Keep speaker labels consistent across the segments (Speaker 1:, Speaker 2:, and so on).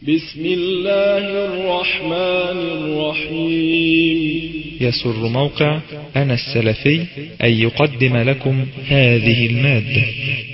Speaker 1: بسم الله الرحمن الرحيم
Speaker 2: يسر موقع أنا السلفي أن يقدم لكم هذه المادة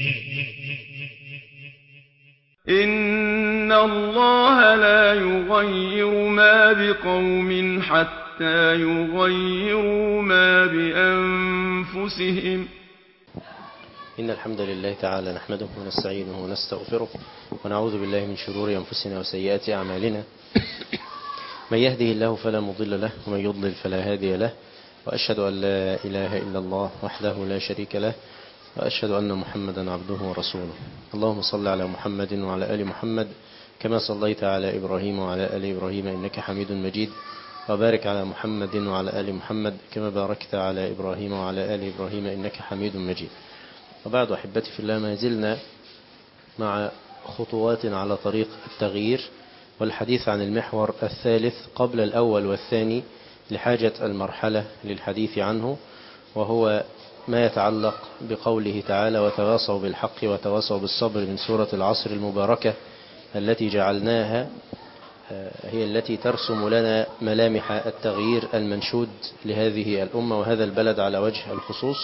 Speaker 3: إن الله لا يغير ما بقوم حتى يغيروا ما بأنفسهم
Speaker 4: إن الحمد لله تعالى نحمده ونستعينه ونستغفره ونعوذ بالله من شرور أنفسنا وسيئات أعمالنا من يهده الله فلا مضل له ومن يضلل فلا هادي له وأشهد أن لا إله إلا الله وحده لا شريك له وأشهد أن محمدا عبده ورسوله اللهم صل على محمد وعلى آل محمد كما صليت على إبراهيم وعلى آل إبراهيم إنك حميد مجيد وبارك على محمد وعلى آل محمد كما باركت على إبراهيم وعلى آل إبراهيم إنك حميد مجيد وبعد أحبتي في الله ما زلنا مع خطوات على طريق التغيير والحديث عن المحور الثالث قبل الأول والثاني لحاجة المرحلة للحديث عنه وهو ما يتعلق بقوله تعالى وتواصوا بالحق وتواصوا بالصبر من سورة العصر المباركة التي جعلناها هي التي ترسم لنا ملامح التغيير المنشود لهذه الأمة وهذا البلد على وجه الخصوص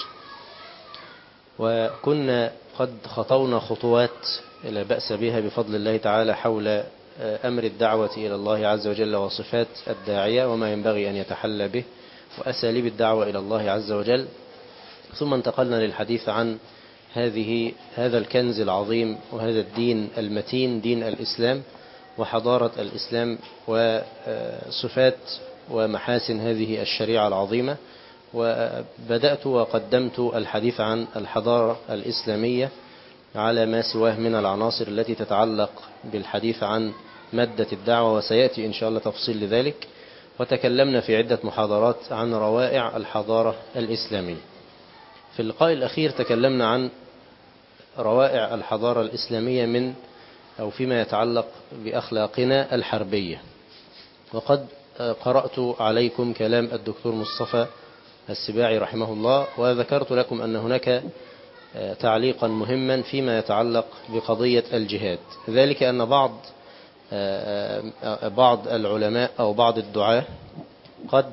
Speaker 4: وكنا قد خطونا خطوات لا بأس بها بفضل الله تعالى حول أمر الدعوة إلى الله عز وجل وصفات الداعية وما ينبغي أن يتحلى به وأساليب الدعوة إلى الله عز وجل ثم انتقلنا للحديث عن هذه هذا الكنز العظيم وهذا الدين المتين دين الإسلام وحضارة الإسلام وصفات ومحاسن هذه الشريعة العظيمة وبدأت وقدمت الحديث عن الحضارة الإسلامية على ما سواه من العناصر التي تتعلق بالحديث عن مادة الدعوة وسيأتي إن شاء الله تفصيل لذلك وتكلمنا في عدة محاضرات عن روائع الحضارة الإسلامية في اللقاء الأخير تكلمنا عن روائع الحضارة الإسلامية من أو فيما يتعلق بأخلاقنا الحربية وقد قرأت عليكم كلام الدكتور مصطفى السباعي رحمه الله وذكرت لكم أن هناك تعليقا مهما فيما يتعلق بقضية الجهاد ذلك أن بعض بعض العلماء أو بعض الدعاة قد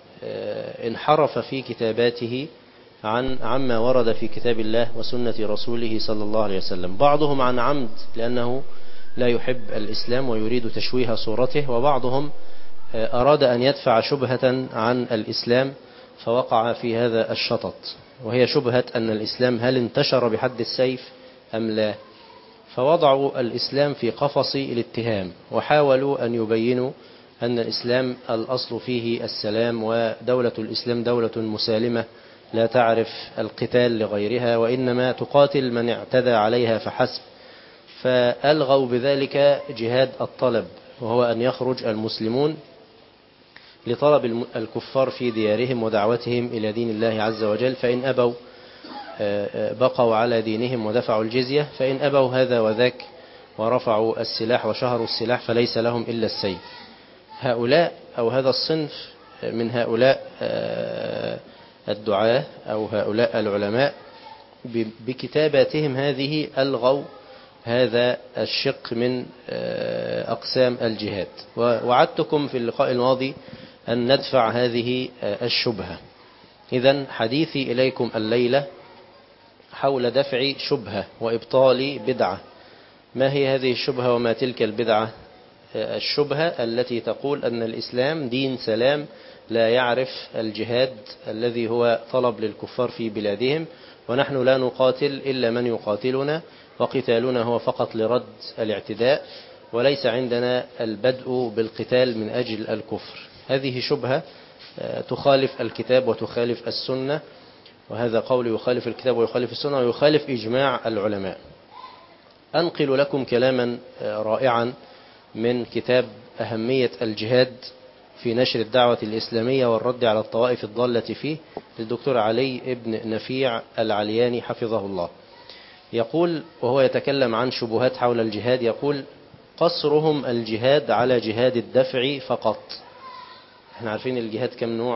Speaker 4: انحرف في كتاباته عن عما ورد في كتاب الله وسنة رسوله صلى الله عليه وسلم بعضهم عن عمد لأنه لا يحب الإسلام ويريد تشويه صورته وبعضهم أراد أن يدفع شبهة عن الإسلام فوقع في هذا الشطط وهي شبهة أن الإسلام هل انتشر بحد السيف أم لا فوضعوا الإسلام في قفص الاتهام وحاولوا أن يبينوا أن الإسلام الأصل فيه السلام ودولة الإسلام دولة مسالمة لا تعرف القتال لغيرها وإنما تقاتل من اعتدى عليها فحسب فألغوا بذلك جهاد الطلب وهو أن يخرج المسلمون لطلب الكفار في ديارهم ودعوتهم إلى دين الله عز وجل فإن أبوا بقوا على دينهم ودفعوا الجزية فإن أبوا هذا وذاك ورفعوا السلاح وشهروا السلاح فليس لهم إلا السيف هؤلاء أو هذا الصنف من هؤلاء الدعاة أو هؤلاء العلماء بكتاباتهم هذه ألغوا هذا الشق من أقسام الجهاد ووعدتكم في اللقاء الماضي أن ندفع هذه الشبهة إذا حديثي إليكم الليلة حول دفع شبهة وإبطال بدعة ما هي هذه الشبهة وما تلك البدعة الشبهة التي تقول أن الإسلام دين سلام لا يعرف الجهاد الذي هو طلب للكفار في بلادهم ونحن لا نقاتل إلا من يقاتلنا وقتالنا هو فقط لرد الاعتداء وليس عندنا البدء بالقتال من أجل الكفر هذه شبهة تخالف الكتاب وتخالف السنة وهذا قول يخالف الكتاب ويخالف السنة ويخالف إجماع العلماء أنقل لكم كلاما رائعا من كتاب أهمية الجهاد في نشر الدعوة الإسلامية والرد على الطوائف الضالة فيه للدكتور علي ابن نفيع العلياني حفظه الله يقول وهو يتكلم عن شبهات حول الجهاد يقول قصرهم الجهاد على جهاد الدفع فقط احنا عارفين الجهاد كم نوع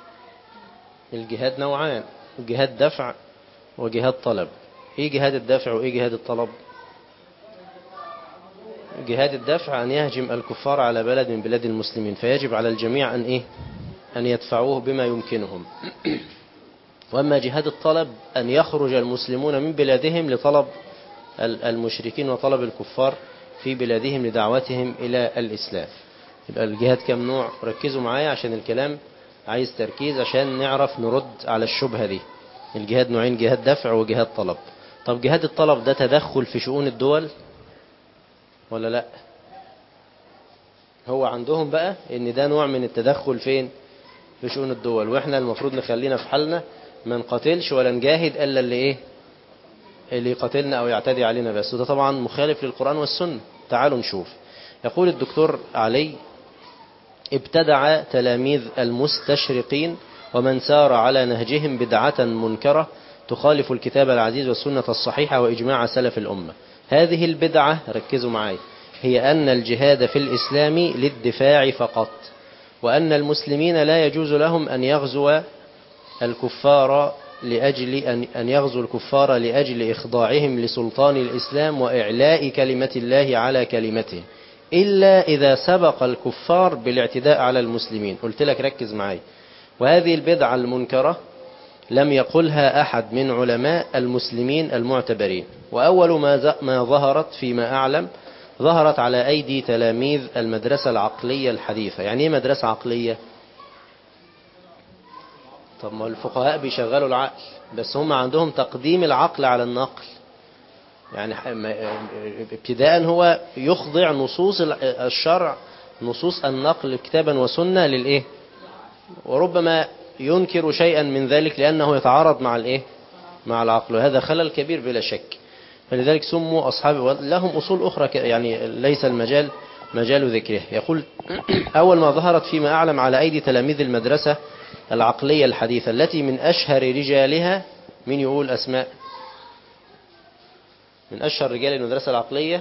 Speaker 4: الجهاد نوعان جهاد دفع وجهاد طلب ايه جهاد الدفع وايه جهاد الطلب جهاد الدفع أن يهجم الكفار على بلد من بلاد المسلمين فيجب على الجميع أن إيه أن يدفعوه بما يمكنهم وأما جهاد الطلب أن يخرج المسلمون من بلادهم لطلب المشركين وطلب الكفار في بلادهم لدعوتهم إلى الإسلام يبقى الجهاد كم نوع ركزوا معايا عشان الكلام عايز تركيز عشان نعرف نرد على الشبهة دي الجهاد نوعين جهاد دفع وجهاد طلب طب جهاد الطلب ده تدخل في شؤون الدول ولا لا هو عندهم بقى ان ده نوع من التدخل فين في شؤون الدول واحنا المفروض نخلينا في حالنا ما نقاتلش ولا نجاهد الا اللي ايه اللي يقاتلنا او يعتدي علينا بس وده طبعا مخالف للقرآن والسنة تعالوا نشوف يقول الدكتور علي ابتدع تلاميذ المستشرقين ومن سار على نهجهم بدعة منكرة تخالف الكتاب العزيز والسنة الصحيحة وإجماع سلف الأمة هذه البدعة ركزوا معي هي أن الجهاد في الإسلام للدفاع فقط وأن المسلمين لا يجوز لهم أن يغزو الكفار لأجل أن أن يغزو الكفار لأجل إخضاعهم لسلطان الإسلام وإعلاء كلمة الله على كلمته إلا إذا سبق الكفار بالاعتداء على المسلمين قلت لك ركز معي وهذه البدعة المنكرة لم يقلها أحد من علماء المسلمين المعتبرين وأول ما ما ظهرت فيما أعلم ظهرت على أيدي تلاميذ المدرسة العقلية الحديثة يعني إيه مدرسة عقلية طب ما الفقهاء بيشغلوا العقل بس هم عندهم تقديم العقل على النقل يعني ابتداء هو يخضع نصوص الشرع نصوص النقل كتابا وسنة للإيه وربما ينكر شيئا من ذلك لأنه يتعارض مع الإيه مع العقل وهذا خلل كبير بلا شك فلذلك سموا أصحاب لهم أصول أخرى يعني ليس المجال مجال ذكره يقول أول ما ظهرت فيما أعلم على أيدي تلاميذ المدرسة العقلية الحديثة التي من أشهر رجالها من يقول أسماء من أشهر رجال المدرسة العقلية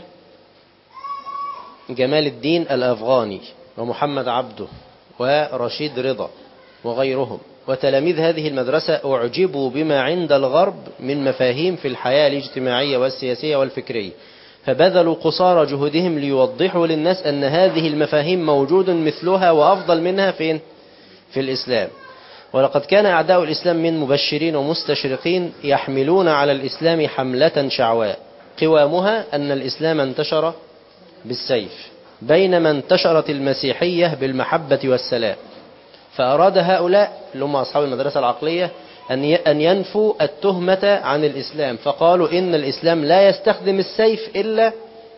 Speaker 4: جمال الدين الأفغاني ومحمد عبده ورشيد رضا وغيرهم وتلاميذ هذه المدرسة أعجبوا بما عند الغرب من مفاهيم في الحياة الاجتماعية والسياسية والفكرية فبذلوا قصارى جهودهم ليوضحوا للناس أن هذه المفاهيم موجود مثلها وأفضل منها فين؟ في الإسلام ولقد كان أعداء الإسلام من مبشرين ومستشرقين يحملون على الإسلام حملة شعواء قوامها أن الإسلام انتشر بالسيف بينما انتشرت المسيحية بالمحبة والسلام فأراد هؤلاء اللي هم أصحاب المدرسة العقلية أن ينفوا التهمة عن الإسلام فقالوا إن الإسلام لا يستخدم السيف إلا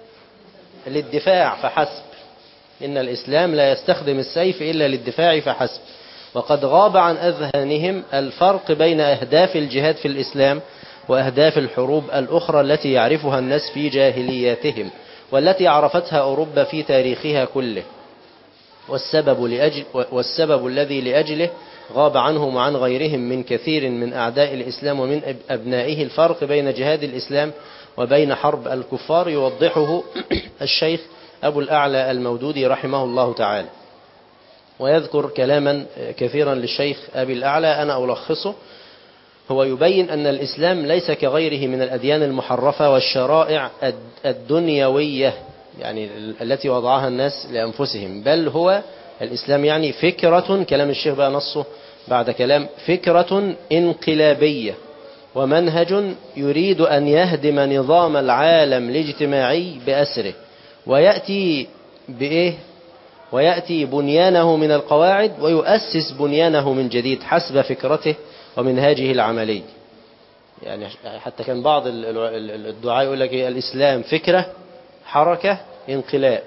Speaker 4: للدفاع فحسب إن الإسلام لا يستخدم السيف إلا للدفاع فحسب وقد غاب عن أذهانهم الفرق بين أهداف الجهاد في الإسلام وأهداف الحروب الأخرى التي يعرفها الناس في جاهلياتهم والتي عرفتها أوروبا في تاريخها كله والسبب, لأجل والسبب الذي لأجله غاب عنهم وعن غيرهم من كثير من أعداء الإسلام ومن أبنائه الفرق بين جهاد الإسلام وبين حرب الكفار يوضحه الشيخ أبو الأعلى المودودي رحمه الله تعالى ويذكر كلاما كثيرا للشيخ أبي الأعلى أنا ألخصه هو يبين أن الإسلام ليس كغيره من الأديان المحرفة والشرائع الدنيوية يعني التي وضعها الناس لأنفسهم بل هو الإسلام يعني فكرة كلام الشيخ بقى نصه بعد كلام فكرة انقلابية ومنهج يريد أن يهدم نظام العالم الاجتماعي بأسره ويأتي بإيه ويأتي بنيانه من القواعد ويؤسس بنيانه من جديد حسب فكرته ومنهاجه العملي يعني حتى كان بعض الدعاء يقول لك الإسلام فكرة حركة انقلاب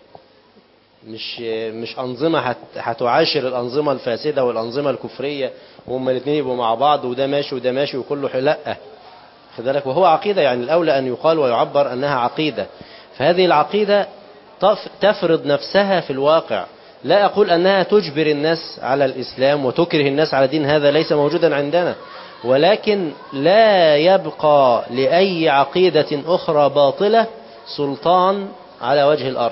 Speaker 4: مش مش أنظمة هتعاشر الأنظمة الفاسدة والأنظمة الكفرية وهم الاثنين يبقوا مع بعض وده ماشي وده ماشي وكله لا خد بالك وهو عقيدة يعني الأولى أن يقال ويعبر أنها عقيدة فهذه العقيدة تفرض نفسها في الواقع لا أقول أنها تجبر الناس على الإسلام وتكره الناس على دين هذا ليس موجودا عندنا ولكن لا يبقى لأي عقيدة أخرى باطلة سلطان على وجه الأرض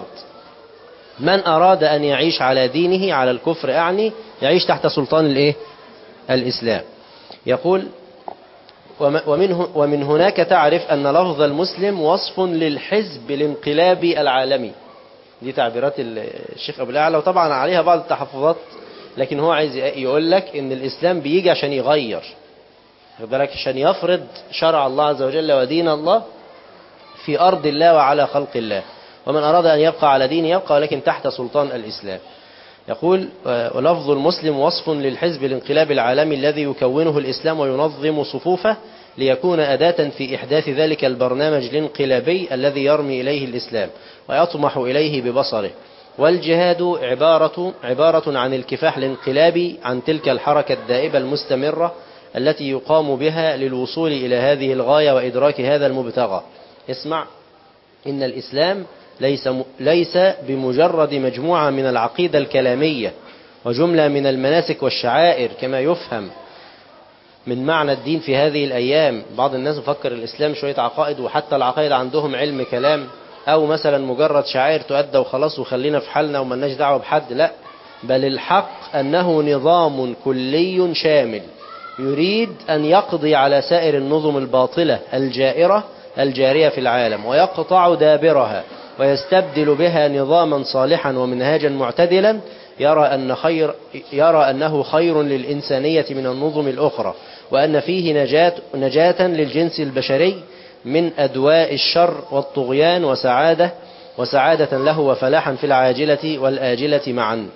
Speaker 4: من أراد أن يعيش على دينه على الكفر أعني يعيش تحت سلطان الإيه؟ الإسلام يقول وم- ومن ومن هناك تعرف أن لفظ المسلم وصف للحزب الانقلابي العالمي دي تعبيرات ال- الشيخ أبو الأعلى وطبعا عليها بعض التحفظات لكن هو عايز يقول لك ان الإسلام بيجي عشان يغير خد بالك عشان يفرض شرع الله عز وجل ودين الله في أرض الله وعلى خلق الله ومن أراد أن يبقى على دين يبقى ولكن تحت سلطان الإسلام يقول آه، ولفظ المسلم وصف للحزب الانقلابي العالمي الذي يكونه الإسلام وينظم صفوفه ليكون أداة في إحداث ذلك البرنامج الانقلابي الذي يرمي إليه الإسلام ويطمح إليه ببصره والجهاد عبارة, عبارة عن الكفاح الانقلابي عن تلك الحركة الدائبة المستمرة التي يقام بها للوصول إلى هذه الغاية وإدراك هذا المبتغى اسمع إن الإسلام ليس ليس بمجرد مجموعة من العقيدة الكلامية وجملة من المناسك والشعائر كما يفهم من معنى الدين في هذه الأيام بعض الناس مفكر الإسلام شوية عقائد وحتى العقائد عندهم علم كلام أو مثلا مجرد شعائر تؤدى وخلاص وخلينا في حالنا وملناش دعوة بحد لا بل الحق أنه نظام كلي شامل يريد أن يقضي على سائر النظم الباطلة الجائرة الجارية في العالم ويقطع دابرها ويستبدل بها نظاما صالحا ومنهاجا معتدلا يرى أن خير يرى أنه خير للإنسانية من النظم الأخرى وأن فيه نجاة, نجاة للجنس البشري من أدواء الشر والطغيان وسعادة وسعادة له وفلاحا في العاجلة والآجلة معا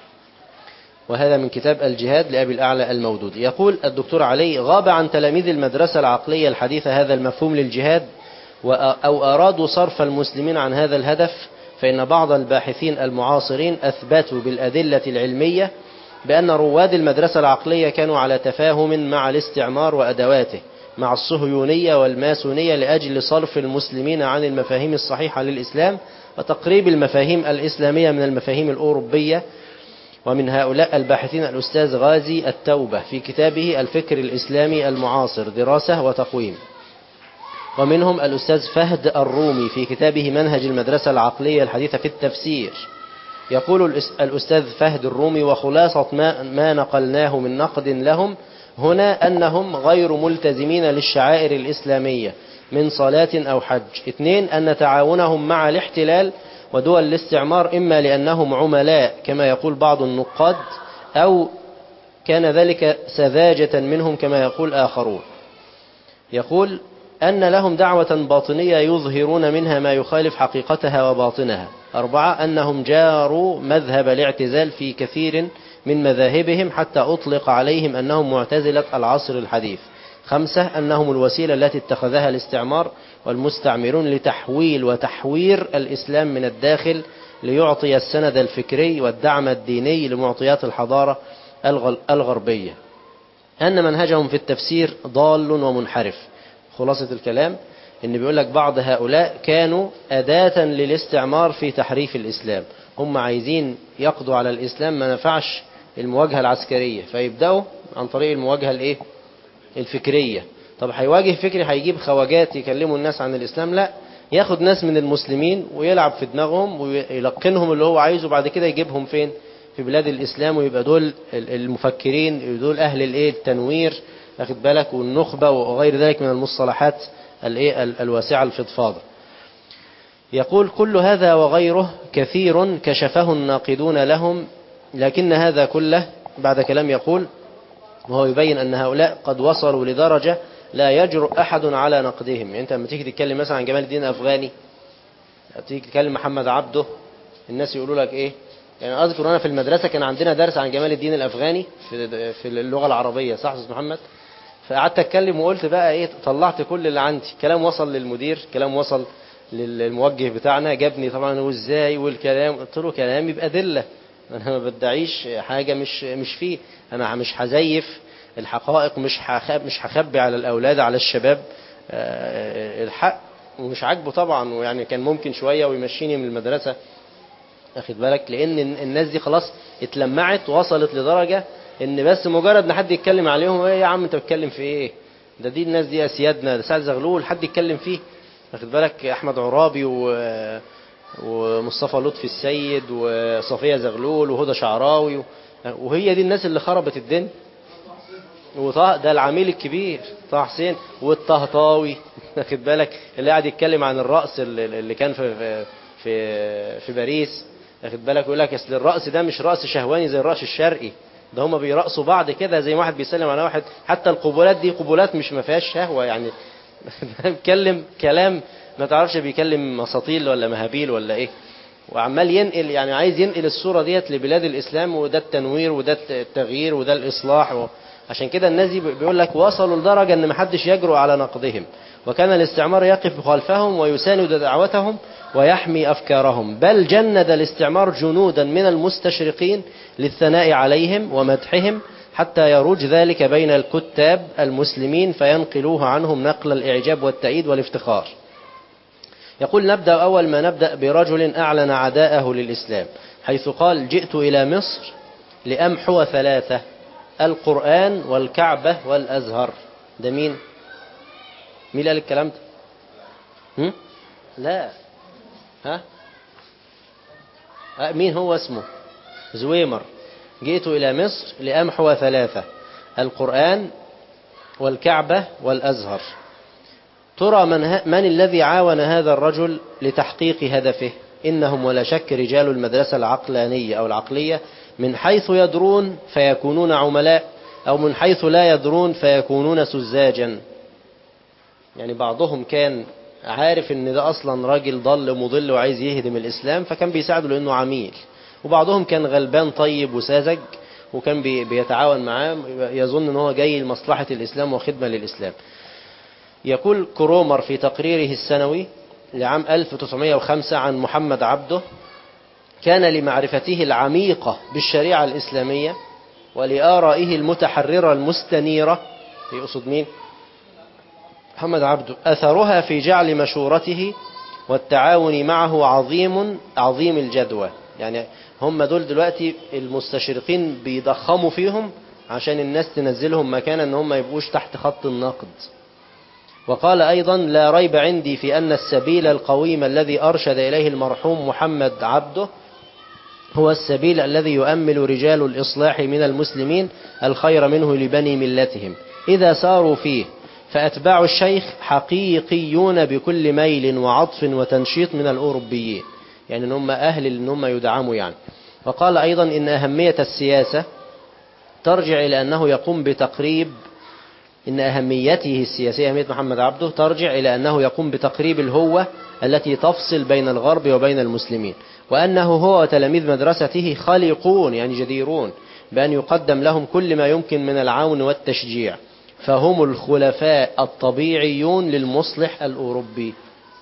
Speaker 4: وهذا من كتاب الجهاد لأبي الأعلى المودود يقول الدكتور علي غاب عن تلاميذ المدرسة العقلية الحديثة هذا المفهوم للجهاد أو أرادوا صرف المسلمين عن هذا الهدف فإن بعض الباحثين المعاصرين أثبتوا بالأدلة العلمية بأن رواد المدرسة العقلية كانوا على تفاهم مع الاستعمار وأدواته مع الصهيونية والماسونية لأجل صرف المسلمين عن المفاهيم الصحيحة للإسلام وتقريب المفاهيم الإسلامية من المفاهيم الأوروبية ومن هؤلاء الباحثين الأستاذ غازي التوبة في كتابه الفكر الإسلامي المعاصر دراسة وتقويم ومنهم الأستاذ فهد الرومي في كتابه منهج المدرسة العقلية الحديثة في التفسير يقول الأستاذ فهد الرومي وخلاصة ما, ما نقلناه من نقد لهم هنا أنهم غير ملتزمين للشعائر الإسلامية من صلاة أو حج اثنين أن تعاونهم مع الاحتلال ودول الاستعمار إما لأنهم عملاء كما يقول بعض النقاد أو كان ذلك سذاجة منهم كما يقول آخرون يقول أن لهم دعوة باطنية يظهرون منها ما يخالف حقيقتها وباطنها أربعة أنهم جاروا مذهب الاعتزال في كثير من مذاهبهم حتى أطلق عليهم أنهم معتزلة العصر الحديث خمسة أنهم الوسيلة التي اتخذها الاستعمار والمستعمرون لتحويل وتحوير الإسلام من الداخل ليعطي السند الفكري والدعم الديني لمعطيات الحضارة الغربية أن منهجهم في التفسير ضال ومنحرف خلاصة الكلام ان بيقول لك بعض هؤلاء كانوا أداة للاستعمار في تحريف الإسلام هم عايزين يقضوا على الإسلام ما نفعش المواجهة العسكرية فيبدأوا عن طريق المواجهة الايه الفكرية طب هيواجه فكري هيجيب خواجات يكلموا الناس عن الإسلام لا ياخد ناس من المسلمين ويلعب في دماغهم ويلقنهم اللي هو عايزه بعد كده يجيبهم فين في بلاد الإسلام ويبقى دول المفكرين دول أهل الايه التنوير واخد بالك والنخبة وغير ذلك من المصطلحات الايه الواسعة الفضفاضة يقول كل هذا وغيره كثير كشفه الناقدون لهم لكن هذا كله بعد كلام يقول وهو يبين أن هؤلاء قد وصلوا لدرجة لا يجرؤ أحد على نقدهم يعني أنت لما تيجي تتكلم مثلا عن جمال الدين الأفغاني تيجي تتكلم محمد عبده الناس يقولوا لك إيه يعني أذكر أنا في المدرسة كان عندنا درس عن جمال الدين الأفغاني في في اللغة العربية صح أستاذ محمد فقعدت أتكلم وقلت بقى إيه طلعت كل اللي عندي كلام وصل للمدير كلام وصل للموجه بتاعنا جابني طبعا وازاي والكلام قلت له كلامي بأدلة انا ما بدعيش حاجة مش مش فيه انا مش هزيف الحقائق مش مش هخبي على الاولاد على الشباب الحق ومش عاجبه طبعا ويعني كان ممكن شوية ويمشيني من المدرسة اخد بالك لان الناس دي خلاص اتلمعت وصلت لدرجة ان بس مجرد ان حد يتكلم عليهم ايه يا عم انت بتتكلم في ايه ده دي الناس دي اسيادنا ده سعد زغلول حد يتكلم فيه واخد بالك احمد عرابي و ومصطفى لطفي السيد وصفية زغلول وهدى شعراوي وهي دي الناس اللي خربت الدنيا وطه ده العميل الكبير طه حسين والطهطاوي واخد بالك اللي قاعد يتكلم عن الرأس اللي اللي كان في في في, في باريس واخد بالك يقول لك اصل الرأس ده مش رأس شهواني زي الرأس الشرقي ده هما بيرقصوا بعض كده زي ما واحد بيسلم على واحد حتى القبولات دي قبولات مش ما فيهاش شهوة يعني بيتكلم كلام ما تعرفش بيكلم مساطيل ولا مهابيل ولا ايه وعمال ينقل يعني عايز ينقل الصورة ديت لبلاد الإسلام وده التنوير وده التغيير وده الإصلاح و... عشان كده الناس دي بيقول لك وصلوا لدرجة ان محدش يجرؤ على نقدهم وكان الاستعمار يقف خلفهم ويساند دعوتهم ويحمي أفكارهم بل جند الاستعمار جنودا من المستشرقين للثناء عليهم ومدحهم حتى يروج ذلك بين الكتاب المسلمين فينقلوه عنهم نقل الإعجاب والتأييد والافتخار يقول نبدأ أول ما نبدأ برجل أعلن عداءه للإسلام حيث قال جئت إلى مصر لأمحو ثلاثة القرآن والكعبة والأزهر ده مين مين اللي قال الكلام ده هم؟ لا ها أه مين هو اسمه زويمر جئت إلى مصر لأمحو ثلاثة القرآن والكعبة والأزهر ترى من, ه... من الذي عاون هذا الرجل لتحقيق هدفه إنهم ولا شك رجال المدرسة العقلانية أو العقلية من حيث يدرون فيكونون عملاء أو من حيث لا يدرون فيكونون سذاجا يعني بعضهم كان عارف ان ده اصلا راجل ضل مضل وعايز يهدم الاسلام فكان بيساعده لانه عميل وبعضهم كان غلبان طيب وساذج وكان بي بيتعاون معاه يظن ان هو جاي لمصلحة الاسلام وخدمة للاسلام يقول كرومر في تقريره السنوي لعام 1905 عن محمد عبده كان لمعرفته العميقة بالشريعة الإسلامية ولآرائه المتحررة المستنيرة يقصد مين محمد عبده أثرها في جعل مشورته والتعاون معه عظيم عظيم الجدوى يعني هم دول دلوقتي المستشرقين بيضخموا فيهم عشان الناس تنزلهم مكانا ان هم يبقوش تحت خط النقد وقال أيضا لا ريب عندي في أن السبيل القويم الذي أرشد إليه المرحوم محمد عبده هو السبيل الذي يؤمل رجال الإصلاح من المسلمين الخير منه لبني ملتهم إذا ساروا فيه فأتباع الشيخ حقيقيون بكل ميل وعطف وتنشيط من الأوروبيين يعني ان هم أهل ان هم يدعموا يعني وقال أيضا إن أهمية السياسة ترجع إلى أنه يقوم بتقريب إن أهميته السياسية أهمية محمد عبده ترجع إلى أنه يقوم بتقريب الهوة التي تفصل بين الغرب وبين المسلمين وأنه هو وتلاميذ مدرسته خالقون يعني جديرون بأن يقدم لهم كل ما يمكن من العون والتشجيع فهم الخلفاء الطبيعيون للمصلح الأوروبي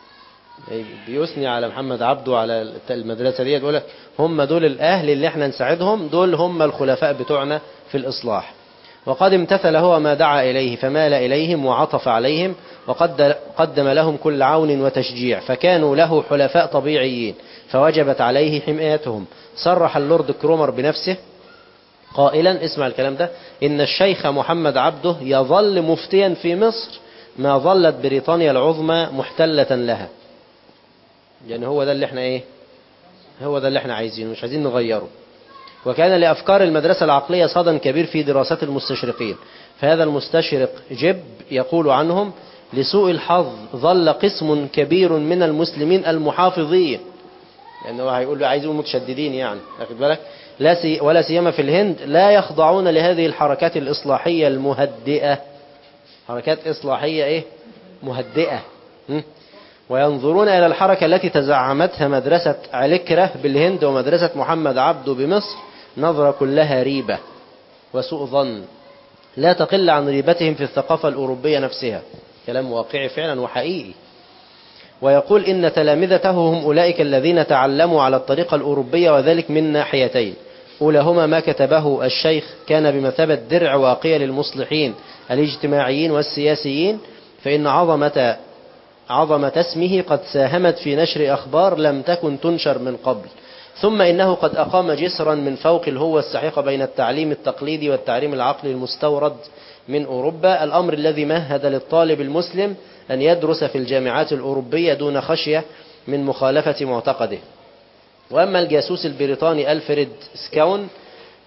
Speaker 4: بيثني على محمد عبده على المدرسة دي يقول هم دول الأهل اللي احنا نساعدهم دول هم الخلفاء بتوعنا في الإصلاح وقد امتثل هو ما دعا إليه فمال إليهم وعطف عليهم وقد قدم لهم كل عون وتشجيع فكانوا له حلفاء طبيعيين فوجبت عليه حمايتهم صرح اللورد كرومر بنفسه قائلا اسمع الكلام ده إن الشيخ محمد عبده يظل مفتيا في مصر ما ظلت بريطانيا العظمى محتلة لها يعني هو ده اللي احنا ايه هو ده اللي احنا عايزينه مش عايزين نغيره وكان لأفكار المدرسة العقلية صدى كبير في دراسات المستشرقين فهذا المستشرق جب يقول عنهم لسوء الحظ ظل قسم كبير من المسلمين المحافظين لأنه يعني هيقول له عايزين متشددين يعني أخذ بالك لا سي ولا سيما في الهند لا يخضعون لهذه الحركات الإصلاحية المهدئة حركات إصلاحية إيه مهدئة م? وينظرون إلى الحركة التي تزعمتها مدرسة علكرة بالهند ومدرسة محمد عبده بمصر نظرة كلها ريبة وسوء ظن لا تقل عن ريبتهم في الثقافة الأوروبية نفسها كلام واقعي فعلا وحقيقي ويقول إن تلامذته هم أولئك الذين تعلموا على الطريقة الأوروبية وذلك من ناحيتين أولاهما ما كتبه الشيخ كان بمثابة درع واقية للمصلحين الاجتماعيين والسياسيين فإن عظمة عظمة اسمه قد ساهمت في نشر أخبار لم تكن تنشر من قبل ثم إنه قد أقام جسرا من فوق الهوة السحيقة بين التعليم التقليدي والتعليم العقلي المستورد من أوروبا الأمر الذي مهد للطالب المسلم أن يدرس في الجامعات الأوروبية دون خشية من مخالفة معتقده وأما الجاسوس البريطاني ألفريد سكاون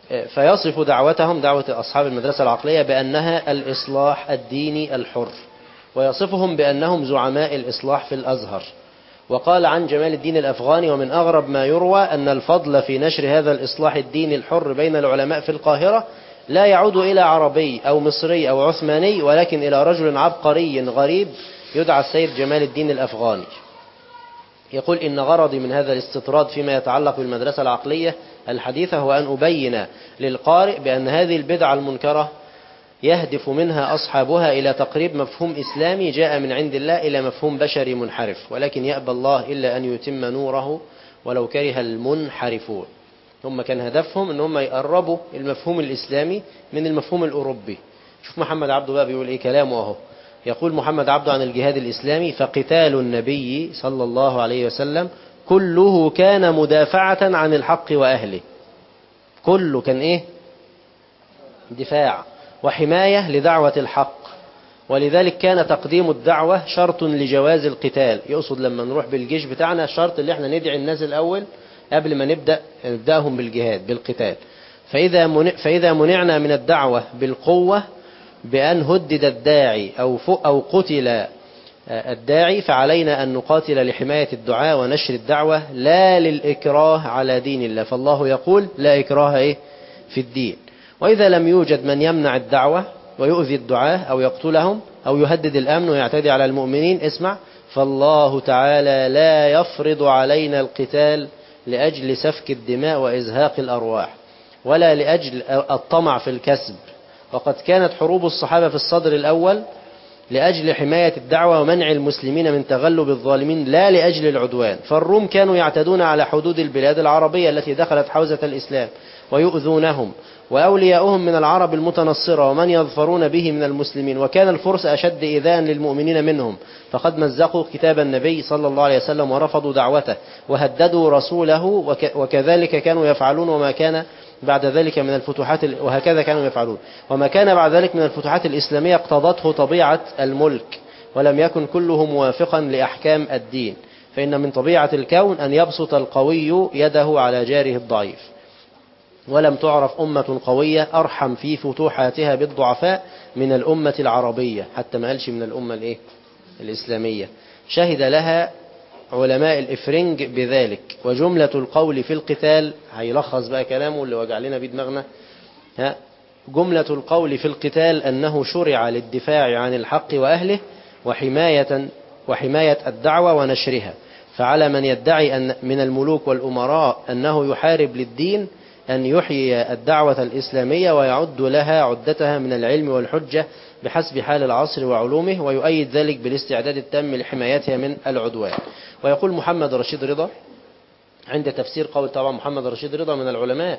Speaker 4: فيصف دعوتهم دعوة أصحاب المدرسة العقلية بأنها الإصلاح الديني الحر ويصفهم بأنهم زعماء الإصلاح في الأزهر وقال عن جمال الدين الأفغاني ومن أغرب ما يروى أن الفضل في نشر هذا الإصلاح الديني الحر بين العلماء في القاهرة لا يعود إلى عربي أو مصري أو عثماني ولكن إلى رجل عبقري غريب يدعى السيد جمال الدين الأفغاني يقول إن غرضي من هذا الاستطراد فيما يتعلق بالمدرسة العقلية الحديثة هو أن أبين للقارئ بأن هذه البدعة المنكرة يهدف منها أصحابها إلى تقريب مفهوم إسلامي جاء من عند الله إلى مفهوم بشري منحرف ولكن يأبى الله إلا أن يتم نوره ولو كره المنحرفون هم كان هدفهم ان هم يقربوا المفهوم الإسلامي من المفهوم الأوروبي شوف محمد عبده بقى بيقول إيه كلامه أهو يقول محمد عبده عن الجهاد الإسلامي فقتال النبي صلى الله عليه وسلم كله كان مدافعة عن الحق وأهله كله كان إيه دفاع وحماية لدعوة الحق ولذلك كان تقديم الدعوة شرط لجواز القتال يقصد لما نروح بالجيش بتاعنا الشرط اللي احنا ندعي الناس الأول قبل ما نبدأ نبدأهم بالجهاد بالقتال فإذا منع فإذا منعنا من الدعوة بالقوة بأن هدد الداعي أو أو قتل الداعي فعلينا أن نقاتل لحماية الدعاء ونشر الدعوة لا للإكراه على دين الله فالله يقول لا إكراه إيه في الدين وإذا لم يوجد من يمنع الدعوة ويؤذي الدعاة أو يقتلهم أو يهدد الأمن ويعتدي على المؤمنين اسمع فالله تعالى لا يفرض علينا القتال لأجل سفك الدماء وإزهاق الأرواح ولا لأجل الطمع في الكسب وقد كانت حروب الصحابة في الصدر الأول لأجل حماية الدعوة ومنع المسلمين من تغلب الظالمين لا لأجل العدوان فالروم كانوا يعتدون على حدود البلاد العربية التي دخلت حوزة الإسلام ويؤذونهم وأولياؤهم من العرب المتنصرة ومن يظفرون به من المسلمين وكان الفرس أشد إيذاء للمؤمنين منهم فقد مزقوا كتاب النبي صلى الله عليه وسلم ورفضوا دعوته وهددوا رسوله وكذلك كانوا يفعلون وما كان بعد ذلك من الفتوحات وهكذا كانوا يفعلون وما كان بعد ذلك من الفتوحات الإسلامية اقتضته طبيعة الملك ولم يكن كله موافقا لأحكام الدين فإن من طبيعة الكون أن يبسط القوي يده على جاره الضعيف ولم تعرف أمة قوية أرحم في فتوحاتها بالضعفاء من الأمة العربية حتى ما قالش من الأمة الإيه؟ الإسلامية شهد لها علماء الإفرنج بذلك وجملة القول في القتال هيلخص بقى كلامه اللي وجع لنا بيه دماغنا ها جملة القول في القتال أنه شرع للدفاع عن الحق وأهله وحماية وحماية الدعوة ونشرها فعلى من يدعي أن من الملوك والأمراء أنه يحارب للدين أن يحيي الدعوة الإسلامية ويعد لها عدتها من العلم والحجة بحسب حال العصر وعلومه ويؤيد ذلك بالاستعداد التام لحمايتها من العدوان ويقول محمد رشيد رضا عند تفسير قول طبعا محمد رشيد رضا من العلماء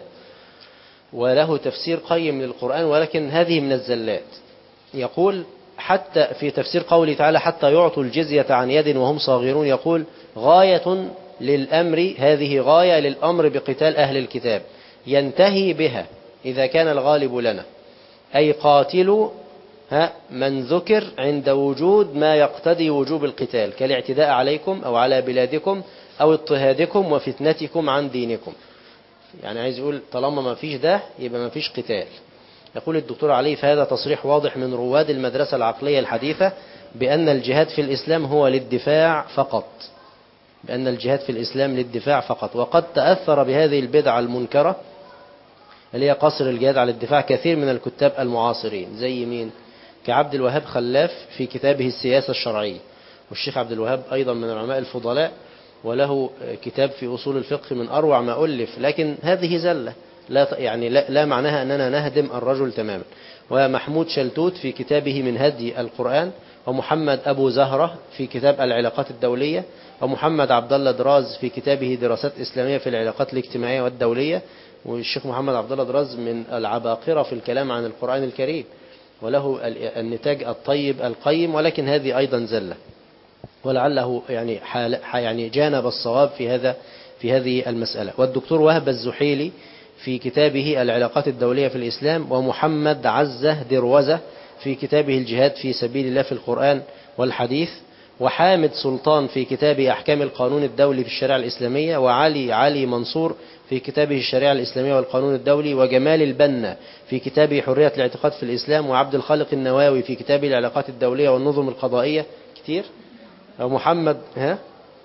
Speaker 4: وله تفسير قيم للقرآن ولكن هذه من الزلات يقول حتى في تفسير قوله تعالى حتى يعطوا الجزية عن يد وهم صاغرون يقول غاية للأمر هذه غاية للأمر بقتال أهل الكتاب ينتهي بها إذا كان الغالب لنا أي قاتلوا ها من ذكر عند وجود ما يقتضي وجوب القتال كالاعتداء عليكم أو على بلادكم أو اضطهادكم وفتنتكم عن دينكم يعني عايز يقول طالما ما فيش ده يبقى ما فيش قتال يقول الدكتور علي فهذا تصريح واضح من رواد المدرسة العقلية الحديثة بأن الجهاد في الإسلام هو للدفاع فقط بأن الجهاد في الإسلام للدفاع فقط وقد تأثر بهذه البدعة المنكرة اللي هي قصر الجهاد على الدفاع كثير من الكتاب المعاصرين زي مين كعبد الوهاب خلاف في كتابه السياسة الشرعية والشيخ عبد الوهاب أيضا من العلماء الفضلاء وله كتاب في أصول الفقه من أروع ما ألف لكن هذه زلة لا يعني لا, لا معناها أننا نهدم الرجل تماما ومحمود شلتوت في كتابه من هدي القرآن ومحمد أبو زهرة في كتاب العلاقات الدولية ومحمد عبد الله دراز في كتابه دراسات إسلامية في العلاقات الاجتماعية والدولية والشيخ محمد عبد الله دراز من العباقرة في الكلام عن القرآن الكريم وله النتاج الطيب القيم ولكن هذه أيضا زلة ولعله يعني حال يعني جانب الصواب في هذا في هذه المسألة والدكتور وهب الزحيلي في كتابه العلاقات الدولية في الإسلام ومحمد عزة دروزة في كتابه الجهاد في سبيل الله في القرآن والحديث وحامد سلطان في كتابه أحكام القانون الدولي في الشريعة الإسلامية وعلي علي منصور في كتابه الشريعة الإسلامية والقانون الدولي وجمال البنا في كتابه حرية الاعتقاد في الإسلام وعبد الخالق النواوي في كتابه العلاقات الدولية والنظم القضائية كتير ومحمد ها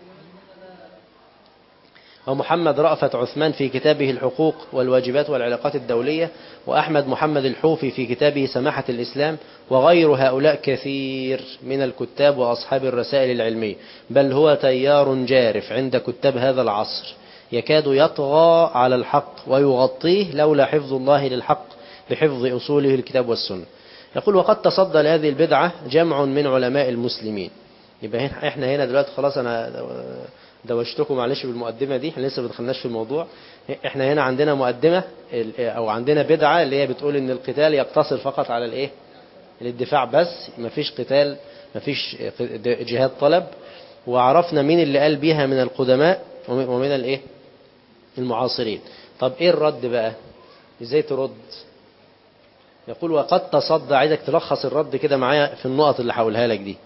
Speaker 4: ومحمد رأفت عثمان في كتابه الحقوق والواجبات والعلاقات الدولية وأحمد محمد الحوفي في كتابه سماحة الإسلام وغير هؤلاء كثير من الكتاب وأصحاب الرسائل العلمية بل هو تيار جارف عند كتاب هذا العصر يكاد يطغى على الحق ويغطيه لولا حفظ الله للحق بحفظ أصوله الكتاب والسنة يقول وقد تصدى لهذه البدعة جمع من علماء المسلمين يبقى احنا هنا دلوقتي خلاص انا دوشتكم معلش بالمقدمة دي احنا لسه ما دخلناش في الموضوع احنا هنا عندنا مقدمة او عندنا بدعة اللي هي بتقول ان القتال يقتصر فقط على الايه الدفاع بس مفيش قتال مفيش جهاد طلب وعرفنا مين اللي قال بيها من القدماء ومن الايه المعاصرين طب ايه الرد بقى ازاي ترد يقول وقد تصدى عايزك تلخص الرد كده معايا في النقط اللي هقولها لك دي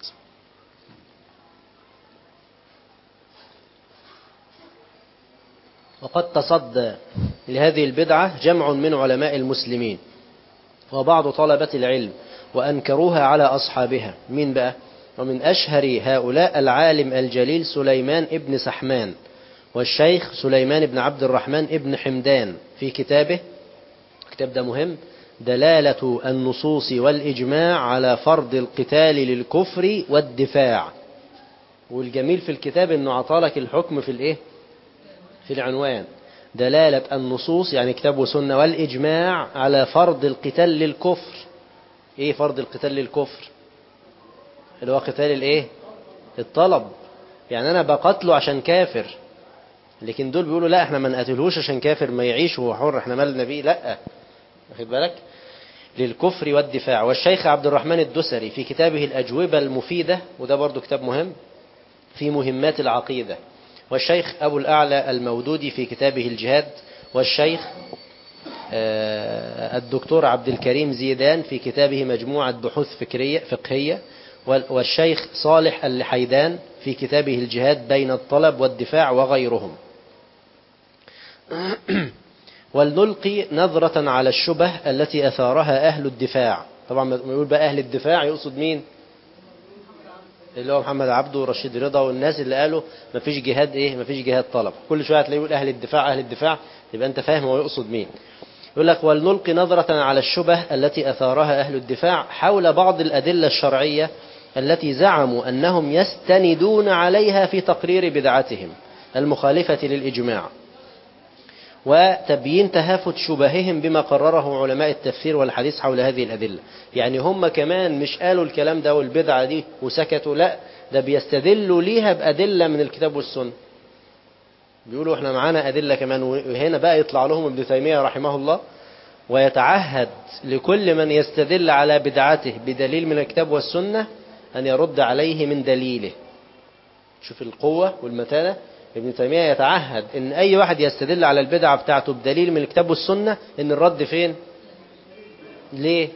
Speaker 4: وقد تصدى لهذه البدعة جمع من علماء المسلمين وبعض طلبة العلم وأنكروها على أصحابها مين بقى ومن أشهر هؤلاء العالم الجليل سليمان ابن سحمان والشيخ سليمان بن عبد الرحمن ابن حمدان في كتابه كتاب ده مهم دلالة النصوص والإجماع على فرض القتال للكفر والدفاع والجميل في الكتاب انه عطالك الحكم في الايه في العنوان دلالة النصوص يعني كتاب وسنة والإجماع على فرض القتال للكفر ايه فرض القتال للكفر اللي هو قتال الايه الطلب يعني انا بقتله عشان كافر لكن دول بيقولوا لا احنا ما نقتلهوش عشان كافر ما يعيش وهو حر احنا مالنا بيه لا واخد بالك للكفر والدفاع والشيخ عبد الرحمن الدسري في كتابه الأجوبة المفيدة وده برضو كتاب مهم في مهمات العقيدة والشيخ أبو الأعلى المودودي في كتابه الجهاد والشيخ الدكتور عبد الكريم زيدان في كتابه مجموعة بحوث فكرية فقهية والشيخ صالح اللحيدان في كتابه الجهاد بين الطلب والدفاع وغيرهم ولنلقي نظرة على الشبه التي أثارها أهل الدفاع طبعا يقول بقى أهل الدفاع يقصد مين اللي هو محمد عبده ورشيد رضا والناس اللي قالوا مفيش جهاد ايه مفيش جهاد طلب كل شويه هتلاقيه يقول اهل الدفاع اهل الدفاع يبقى انت فاهم هو يقصد مين يقول لك ولنلقي نظرة على الشبه التي أثارها أهل الدفاع حول بعض الأدلة الشرعية التي زعموا أنهم يستندون عليها في تقرير بدعتهم المخالفة للإجماع وتبيين تهافت شبههم بما قرره علماء التفسير والحديث حول هذه الأدلة يعني هم كمان مش قالوا الكلام ده والبدعة دي وسكتوا لا ده بيستدلوا ليها بأدلة من الكتاب والسنة بيقولوا احنا معانا أدلة كمان وهنا بقى يطلع لهم ابن تيمية رحمه الله ويتعهد لكل من يستدل على بدعته بدليل من الكتاب والسنة أن يرد عليه من دليله شوف القوة والمتانة ابن تيمية يتعهد ان اي واحد يستدل على البدعة بتاعته بدليل من الكتاب والسنة ان الرد فين ليه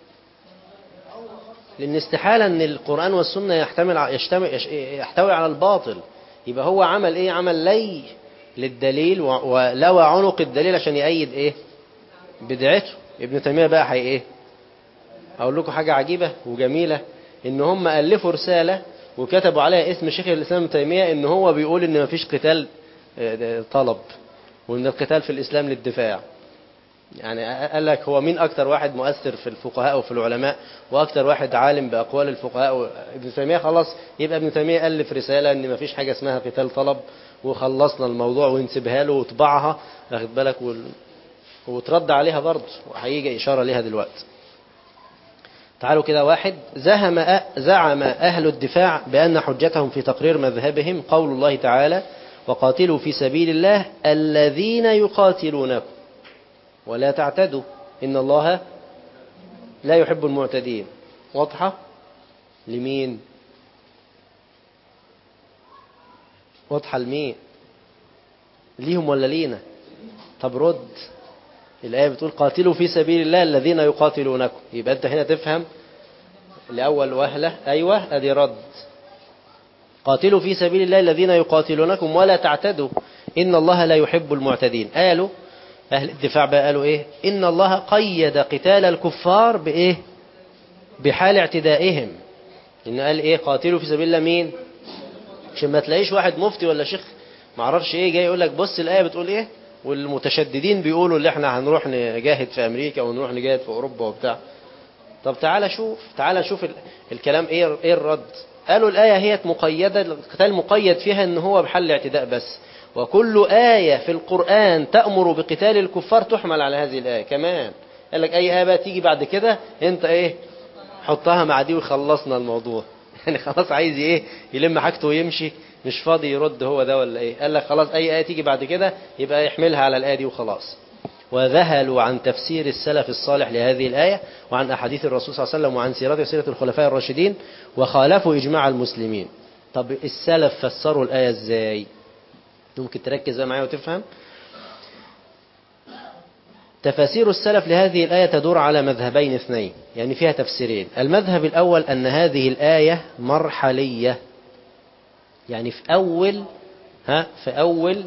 Speaker 4: لان استحالة ان القرآن والسنة يحتمل يشتمل يحتوي على الباطل يبقى هو عمل ايه عمل لي للدليل ولوى عنق الدليل عشان يأيد ايه بدعته ابن تيمية بقى هي ايه اقول لكم حاجة عجيبة وجميلة ان هم ألفوا رسالة وكتبوا عليها اسم شيخ الإسلام ابن تيمية ان هو بيقول ان مفيش قتال طلب وان القتال في الإسلام للدفاع يعني قال لك هو مين أكتر واحد مؤثر في الفقهاء وفي العلماء وأكتر واحد عالم بأقوال الفقهاء ابن تيمية خلاص يبقى ابن تيمية ألف رسالة ان مفيش حاجة اسمها قتال طلب وخلصنا الموضوع ونسيبها له وطبعها واخد بالك وال... وترد عليها برضه وهيجي إشارة ليها دلوقتي تعالوا كده واحد زهم زعم أهل الدفاع بأن حجتهم في تقرير مذهبهم قول الله تعالى وقاتلوا في سبيل الله الذين يقاتلونكم ولا تعتدوا إن الله لا يحب المعتدين واضحة لمين واضحة لمين ليهم ولا لينا طب رد الآية بتقول قاتلوا في سبيل الله الذين يقاتلونكم يبقى أنت هنا تفهم لأول وهلة أيوة أدي رد قاتلوا في سبيل الله الذين يقاتلونكم ولا تعتدوا إن الله لا يحب المعتدين قالوا أهل الدفاع بقى قالوا إيه إن الله قيد قتال الكفار بإيه بحال اعتدائهم إن قال إيه قاتلوا في سبيل الله مين عشان ما تلاقيش واحد مفتي ولا شيخ معرفش إيه جاي يقول لك بص الآية بتقول إيه والمتشددين بيقولوا اللي احنا هنروح نجاهد في أمريكا ونروح نجاهد في أوروبا وبتاع طب تعالى شوف تعالى شوف ال- الكلام ايه ايه الرد قالوا الآية هي مقيدة القتال مقيد فيها ان هو بحل اعتداء بس وكل آية في القرآن تأمر بقتال الكفار تحمل على هذه الآية كمان قال لك أي آية بقى تيجي بعد كده أنت إيه حطها مع دي وخلصنا الموضوع يعني خلاص عايز إيه يلم حاجته ويمشي مش فاضي يرد هو ده ولا إيه قال لك خلاص أي آية تيجي بعد كده يبقى يحملها على الآية دي وخلاص وذهلوا عن تفسير السلف الصالح لهذه الآية وعن أحاديث الرسول صلى الله عليه وسلم وعن سيرة وسيرة الخلفاء الراشدين وخالفوا إجماع المسلمين طب السلف فسروا الآية إزاي ممكن تركز بقى معايا وتفهم تفاسير السلف لهذه الآية تدور على مذهبين اثنين يعني فيها تفسيرين المذهب الأول أن هذه الآية مرحلية يعني في أول ها في أول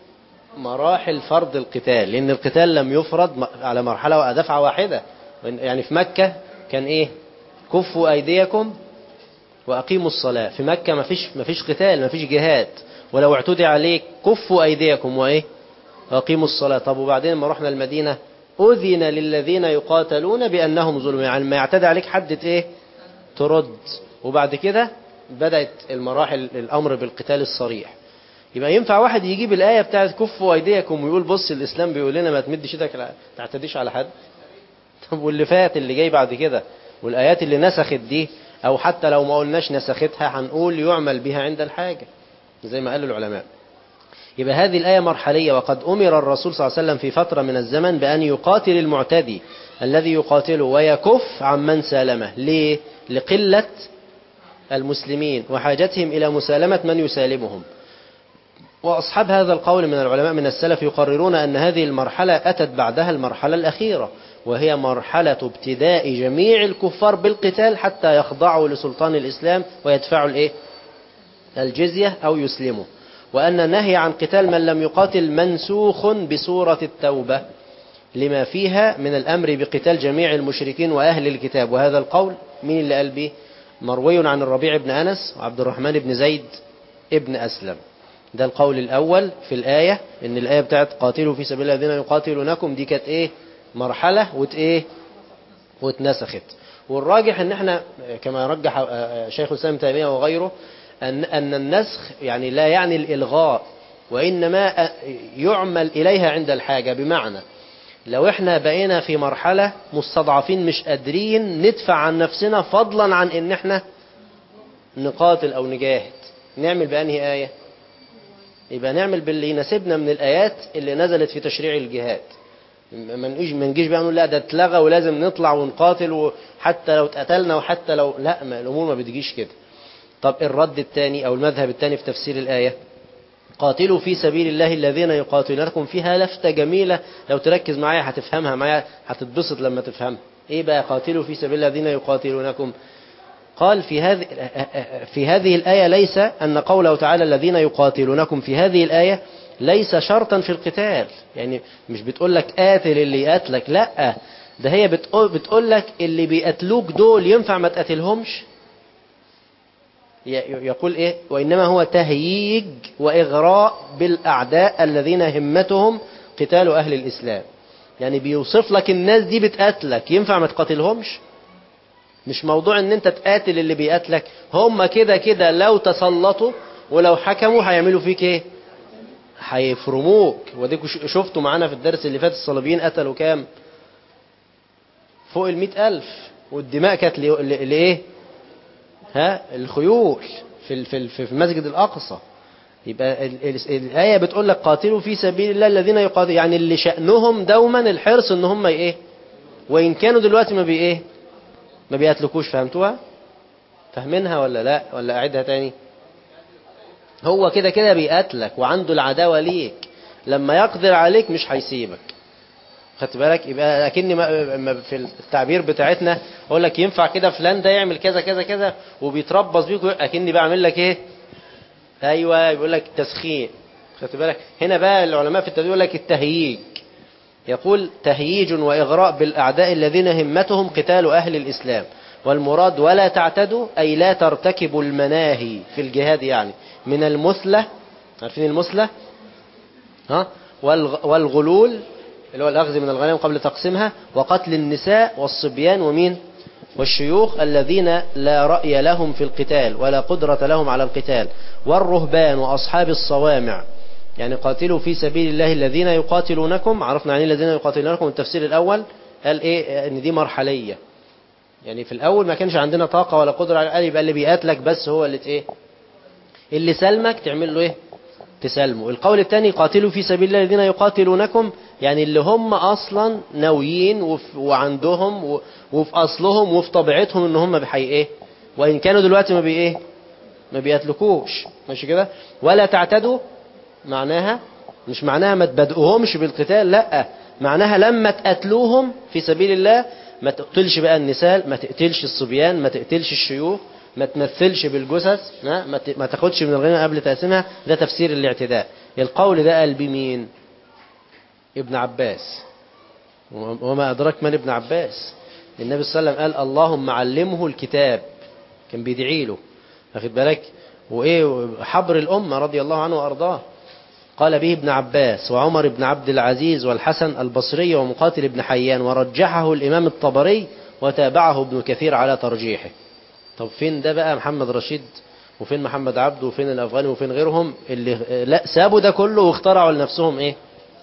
Speaker 4: مراحل فرض القتال لأن القتال لم يفرض م- على مرحلة دفعة واحدة يعني في مكة كان إيه كفوا أيديكم وأقيموا الصلاة في مكة ما فيش ما فيش قتال ما فيش جهاد ولو اعتدي عليك كفوا أيديكم وإيه وأقيموا الصلاة طب وبعدين لما رحنا المدينة أذن للذين يقاتلون بأنهم ظلم يعني ما يعتدي عليك حد إيه ترد وبعد كده بدأت المراحل الأمر بالقتال الصريح يبقى ينفع واحد يجيب الآية بتاعت كفوا أيديكم ويقول بص الإسلام بيقول لنا ما تمدش ايدك على- تعتديش على حد طب واللي فات اللي جاي بعد كده والآيات اللي نسخت دي أو حتى لو ما قلناش نسختها هنقول يعمل بها عند الحاجة زي ما قال العلماء يبقى هذه الآية مرحلية وقد أمر الرسول صلى الله عليه وسلم في فترة من الزمن بأن يقاتل المعتدي الذي يقاتله ويكف عن من سالمه ليه؟ لقلة المسلمين وحاجتهم إلى مسالمة من يسالمهم وأصحاب هذا القول من العلماء من السلف يقررون أن هذه المرحلة أتت بعدها المرحلة الأخيرة وهي مرحلة ابتداء جميع الكفار بالقتال حتى يخضعوا لسلطان الإسلام ويدفعوا الإيه؟ الجزية أو يسلموا وأن النهي عن قتال من لم يقاتل منسوخ بسورة التوبة لما فيها من الأمر بقتال جميع المشركين وأهل الكتاب وهذا القول مين اللي قال به مروي عن الربيع بن أنس وعبد الرحمن بن زيد ابن أسلم ده القول الأول في الآية إن الآية بتاعت قاتلوا في سبيل الذين يقاتلونكم دي كانت إيه مرحلة وت إيه واتنسخت والراجح ان احنا كما رجح شيخ الاسلام ابن تيميه وغيره ان ان النسخ يعني لا يعني الالغاء وانما يعمل اليها عند الحاجه بمعنى لو احنا بقينا في مرحله مستضعفين مش قادرين ندفع عن نفسنا فضلا عن ان احنا نقاتل او نجاهد نعمل بانهي ايه يبقى نعمل باللي يناسبنا من الايات اللي نزلت في تشريع الجهاد ما نجيش ما نجيش بقى نقول لا ده اتلغى ولازم نطلع ونقاتل وحتى لو اتقتلنا وحتى لو لا ما الامور ما بتجيش كده طب الرد الثاني او المذهب الثاني في تفسير الايه قاتلوا في سبيل الله الذين يقاتلونكم فيها لفتة جميلة لو تركز معايا هتفهمها معايا هتتبسط لما تفهمها ايه بقى قاتلوا في سبيل الذين يقاتلونكم قال في هذه في هذه الآية ليس أن قوله تعالى الذين يقاتلونكم في هذه الآية ليس شرطا في القتال يعني مش بتقول لك قاتل اللي يقاتلك لا ده هي بتقول, بتقول لك اللي بيقتلوك دول ينفع ما تقاتلهمش يقول ايه وانما هو تهييج واغراء بالاعداء الذين همتهم قتال اهل الاسلام يعني بيوصف لك الناس دي بتقاتلك ينفع ما تقاتلهمش مش موضوع ان انت تقاتل اللي بيقاتلك هم كده كده لو تسلطوا ولو حكموا هيعملوا فيك ايه هيفرموك وديكوا شفتوا معانا في الدرس اللي فات الصليبيين قتلوا كام فوق المئة ألف والدماء كانت لإيه ها الخيول في في في المسجد الأقصى يبقى الآية بتقول لك قاتلوا في سبيل الله الذين يقاتلوا يعني اللي شأنهم دوما الحرص ان هم ايه وإن كانوا دلوقتي ما بي ايه ما بيقتلكوش فهمتوها فاهمينها ولا لا ولا أعيدها تاني هو كده كده بيقتلك وعنده العداوة ليك لما يقدر عليك مش هيسيبك خدت بالك يبقى اكني ما في التعبير بتاعتنا اقول لك ينفع كده فلان ده يعمل كذا كذا كذا وبيتربص بيك اكني بعمل لك ايه ايوه يقول لك التسخين خدت بالك هنا بقى العلماء في التدوين يقول لك التهييج يقول تهييج واغراء بالاعداء الذين همتهم قتال اهل الاسلام والمراد ولا تعتدوا اي لا ترتكبوا المناهي في الجهاد يعني من المثلة عارفين المثلة ها والغ- والغلول اللي هو الأخذ من الغنائم قبل تقسيمها وقتل النساء والصبيان ومين والشيوخ الذين لا رأي لهم في القتال ولا قدرة لهم على القتال والرهبان وأصحاب الصوامع يعني قاتلوا في سبيل الله الذين يقاتلونكم عرفنا عن الذين يقاتلونكم التفسير الأول قال إيه إن دي مرحلية يعني في الأول ما كانش عندنا طاقة ولا قدرة على القتال يبقى اللي بيقاتلك بس هو اللي إيه اللي سلمك تعمل له إيه تسلموا القول الثاني قاتلوا في سبيل الله الذين يقاتلونكم يعني اللي هم أصلا ناويين وف- وعندهم و- وفي أصلهم وفي طبيعتهم إن هم بحي إيه وإن كانوا دلوقتي ما بي إيه ما بيقتلكوش ماشي كده ولا تعتدوا معناها مش معناها ما تبدئوهمش بالقتال لا معناها لما تقتلوهم في سبيل الله ما تقتلش بقى النساء ما تقتلش الصبيان ما تقتلش الشيوخ ما تمثلش بالجثث ها؟ ما ت- ما تاخدش من الغنى قبل تقسيمها ده تفسير الاعتداء القول ده قال بمين ابن عباس وما أدرك من ابن عباس النبي صلى الله عليه وسلم قال اللهم علمه الكتاب كان بيدعي له واخد بالك وايه حبر الأمة رضي الله عنه وأرضاه قال به ابن عباس وعمر بن عبد العزيز والحسن البصري ومقاتل بن حيان ورجحه الإمام الطبري وتابعه ابن كثير على ترجيحه طب فين ده بقى محمد رشيد وفين محمد عبده وفين الأفغاني وفين غيرهم اللي لا سابوا ده كله واخترعوا لنفسهم ايه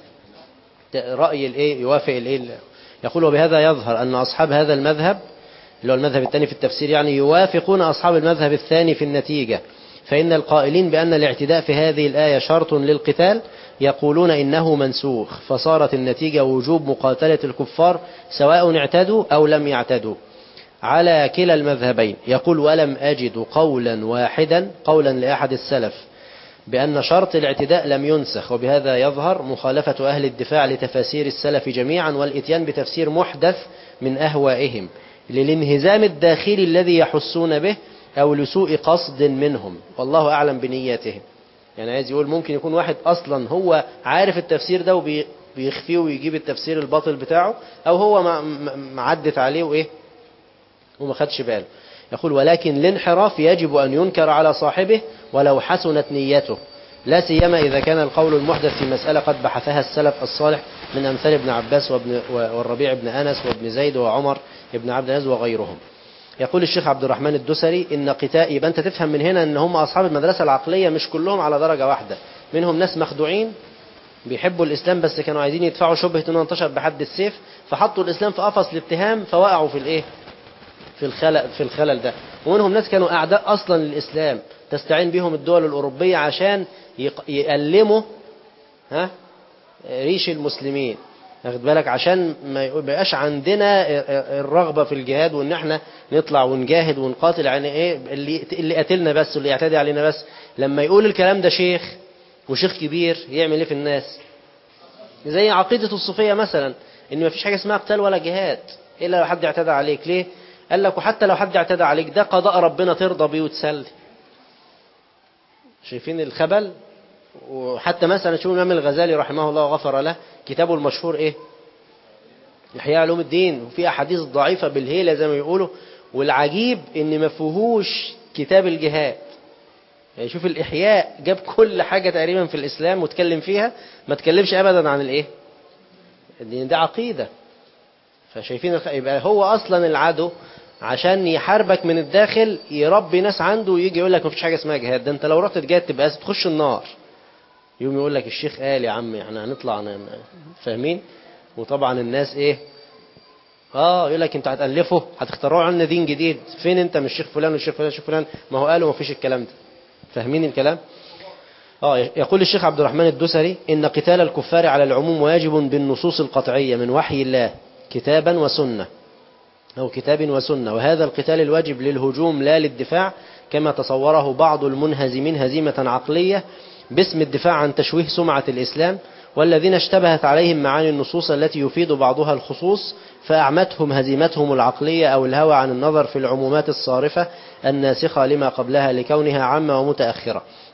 Speaker 4: رأي الايه يوافق الايه يقول وبهذا يظهر أن أصحاب هذا المذهب اللي هو المذهب الثاني في التفسير يعني يوافقون أصحاب المذهب الثاني في النتيجة فإن القائلين بأن الاعتداء في هذه الآية شرط للقتال يقولون إنه منسوخ فصارت النتيجة وجوب مقاتلة الكفار سواء اعتدوا أو لم يعتدوا على كلا المذهبين يقول ولم أجد قولا واحدا قولا لأحد السلف بأن شرط الاعتداء لم ينسخ وبهذا يظهر مخالفة أهل الدفاع لتفاسير السلف جميعا والإتيان بتفسير محدث من أهوائهم للانهزام الداخلي الذي يحسون به أو لسوء قصد منهم والله أعلم بنياتهم يعني عايز يقول ممكن يكون واحد أصلا هو عارف التفسير ده وبيخفيه ويجيب التفسير الباطل بتاعه أو هو ما- ما- معدت عليه وإيه وما خدش باله يقول ولكن الانحراف يجب أن ينكر على صاحبه ولو حسنت نيته لا سيما إذا كان القول المحدث في مسألة قد بحثها السلف الصالح من أمثال ابن عباس وابن والربيع بن أنس وابن زيد وعمر ابن عبد العزيز وغيرهم يقول الشيخ عبد الرحمن الدسري إن قتال يبقى أنت تفهم من هنا أن هم أصحاب المدرسة العقلية مش كلهم على درجة واحدة منهم ناس مخدوعين بيحبوا الإسلام بس كانوا عايزين يدفعوا شبهة أنه انتشر بحد السيف فحطوا الإسلام في قفص الاتهام فوقعوا في الإيه في الخلل في الخلل ده ومنهم ناس كانوا أعداء أصلا للإسلام تستعين بهم الدول الأوروبية عشان يق- يألموا ها ريش المسلمين واخد بالك عشان ما يبقاش عندنا الرغبة في الجهاد وان احنا نطلع ونجاهد ونقاتل يعني ايه اللي اللي قاتلنا بس واللي يعتدي علينا بس لما يقول الكلام ده شيخ وشيخ كبير يعمل ايه في الناس زي عقيدة الصوفية مثلا ان ما فيش حاجة اسمها قتال ولا جهاد الا لو حد اعتدى عليك ليه قال لك وحتى لو حد اعتدى عليك ده قضاء ربنا ترضى بيه وتسلي شايفين الخبل وحتى مثلا شوف الإمام الغزالي رحمه الله وغفر له كتابه المشهور إيه إحياء علوم الدين وفي أحاديث ضعيفة بالهيلة زي ما يقولوا والعجيب إن ما فيهوش كتاب الجهاد يعني شوف الإحياء جاب كل حاجة تقريبا في الإسلام واتكلم فيها ما تكلمش أبدا عن الإيه لأن ده عقيدة فشايفين الخ... يبقى هو أصلا العدو عشان يحاربك من الداخل يربي ناس عنده ويجي يقول لك مفيش حاجة اسمها جهاد ده انت لو رحت تجاهد تبقى تخش النار يوم يقول لك الشيخ قال يا عم احنا هنطلع ن- فاهمين وطبعا الناس ايه اه يقول لك انتوا هتألفوا هتخترعوا لنا دين جديد فين انت من الشيخ فلان والشيخ فلان والشيخ فلان ما هو قالوا مفيش الكلام ده فاهمين الكلام اه يقول الشيخ عبد الرحمن الدسري ان قتال الكفار على العموم واجب بالنصوص القطعية من وحي الله كتابا وسنة أو كتاب وسنة وهذا القتال الواجب للهجوم لا للدفاع كما تصوره بعض المنهزمين هزيمة عقلية باسم الدفاع عن تشويه سمعة الإسلام والذين اشتبهت عليهم معاني النصوص التي يفيد بعضها الخصوص فأعمتهم هزيمتهم العقلية أو الهوى عن النظر في العمومات الصارفة الناسخة لما قبلها لكونها عامة ومتأخرة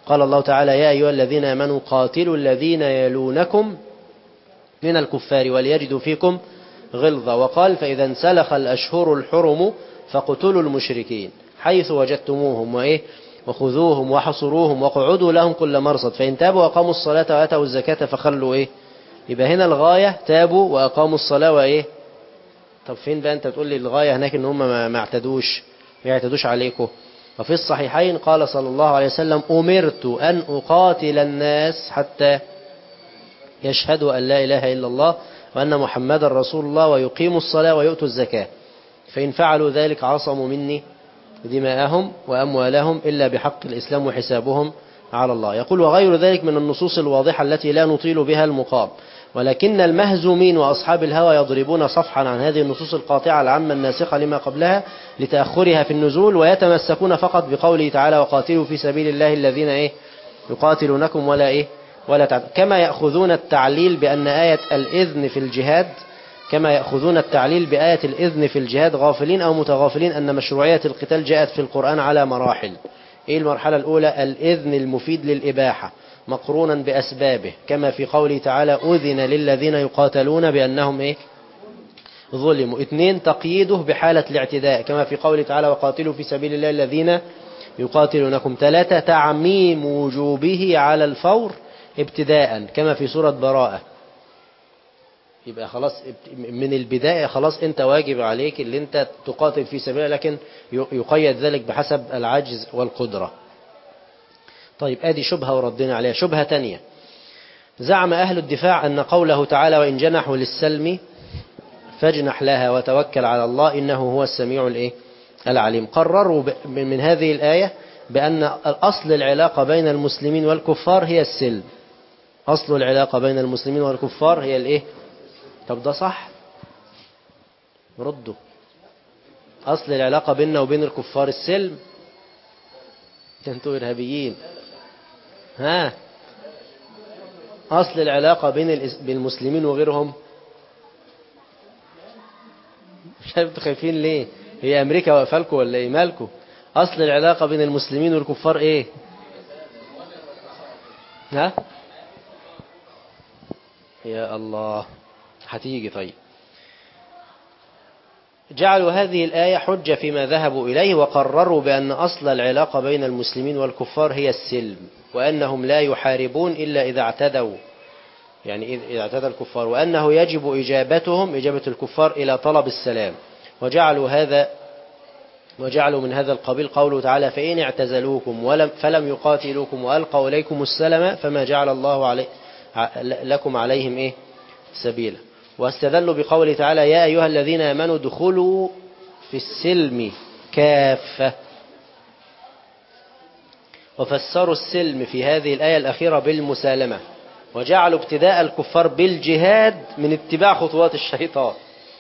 Speaker 4: قال الله تعالى يا أيها الذين آمنوا قاتلوا الذين يلونكم من الكفار وليجدوا فيكم غلظة وقال فإذا انسلخ الأشهر الحرم فاقتلوا المشركين حيث وجدتموهم وإيه وخذوهم وحصروهم وقعدوا لهم كل مرصد فإن تابوا وأقاموا الصلاة وآتوا الزكاة فخلوا إيه يبقى هنا الغاية تابوا وأقاموا الصلاة وإيه طب فين بقى أنت تقول لي الغاية هناك إن هم ما ما اعتدوش ما يعتدوش عليكم وفي الصحيحين قال صلى الله عليه وسلم أمرت أن أقاتل الناس حتى يشهدوا أن لا إله إلا الله وأن محمد رسول الله ويقيموا الصلاة ويؤتوا الزكاة فإن فعلوا ذلك عصموا مني دماءهم وأموالهم إلا بحق الإسلام وحسابهم على الله يقول وغير ذلك من النصوص الواضحة التي لا نطيل بها المقام ولكن المهزومين وأصحاب الهوى يضربون صفحا عن هذه النصوص القاطعة العامة الناسخة لما قبلها لتأخرها في النزول ويتمسكون فقط بقوله تعالى وقاتلوا في سبيل الله الذين إيه يقاتلونكم ولا إيه ولا تعد. كما يأخذون التعليل بأن آية الإذن في الجهاد كما يأخذون التعليل بآية الإذن في الجهاد غافلين أو متغافلين أن مشروعية القتال جاءت في القرآن على مراحل إيه المرحلة الأولى الإذن المفيد للإباحة مقرونا بأسبابه كما في قوله تعالى أذن للذين يقاتلون بأنهم إيه ظلموا اثنين تقييده بحالة الاعتداء كما في قوله تعالى وقاتلوا في سبيل الله الذين يقاتلونكم ثلاثة تعميم وجوبه على الفور ابتداء كما في سورة براءة يبقى خلاص من البداية خلاص انت واجب عليك اللي انت تقاتل في سبيله لكن يقيد ذلك بحسب العجز والقدرة طيب ادي شبهة وردنا عليها شبهة تانية زعم أهل الدفاع أن قوله تعالى وإن جنحوا للسلم فاجنح لها وتوكل على الله إنه هو السميع الإيه؟ العليم قرروا من هذه الآية بأن أصل العلاقة بين المسلمين والكفار هي السلم أصل العلاقة بين المسلمين والكفار هي الإيه طب ده صح ردوا أصل العلاقة بيننا وبين الكفار السلم انتوا إرهابيين ها أصل العلاقة بين المسلمين وغيرهم مش عارف انتوا خايفين ليه هي أمريكا واقفالكم ولا إيه مالكم أصل العلاقة بين المسلمين والكفار إيه ها يا الله هتيجي طيب جعلوا هذه الآية حجة فيما ذهبوا إليه وقرروا بأن أصل العلاقة بين المسلمين والكفار هي السلم وأنهم لا يحاربون إلا إذا اعتدوا يعني إذا اعتدى الكفار وأنه يجب إجابتهم إجابة الكفار إلى طلب السلام وجعلوا هذا وجعلوا من هذا القبيل قوله تعالى فإن اعتزلوكم ولم فلم يقاتلوكم وألقوا إليكم السلام فما جعل الله علي لكم عليهم إيه سبيلا واستدلوا بقوله تعالى يا أيها الذين آمنوا ادخلوا في السلم كافة وفسروا السلم في هذه الآية الأخيرة بالمسالمة وجعلوا ابتداء الكفار بالجهاد من اتباع خطوات الشيطان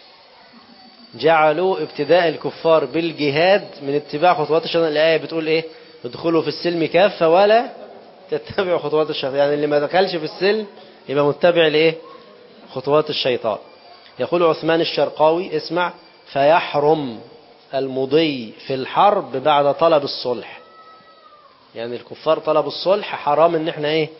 Speaker 4: جعلوا ابتداء الكفار بالجهاد من اتباع خطوات الشيطان الآية بتقول ايه ادخلوا في السلم كافة ولا تتبعوا خطوات الشيطان يعني اللي ما دخلش في السلم يبقى متبع لايه خطوات الشيطان يقول عثمان الشرقاوي اسمع فيحرم المضي في الحرب بعد طلب الصلح يعني الكفار طلبوا الصلح حرام ان احنا ايه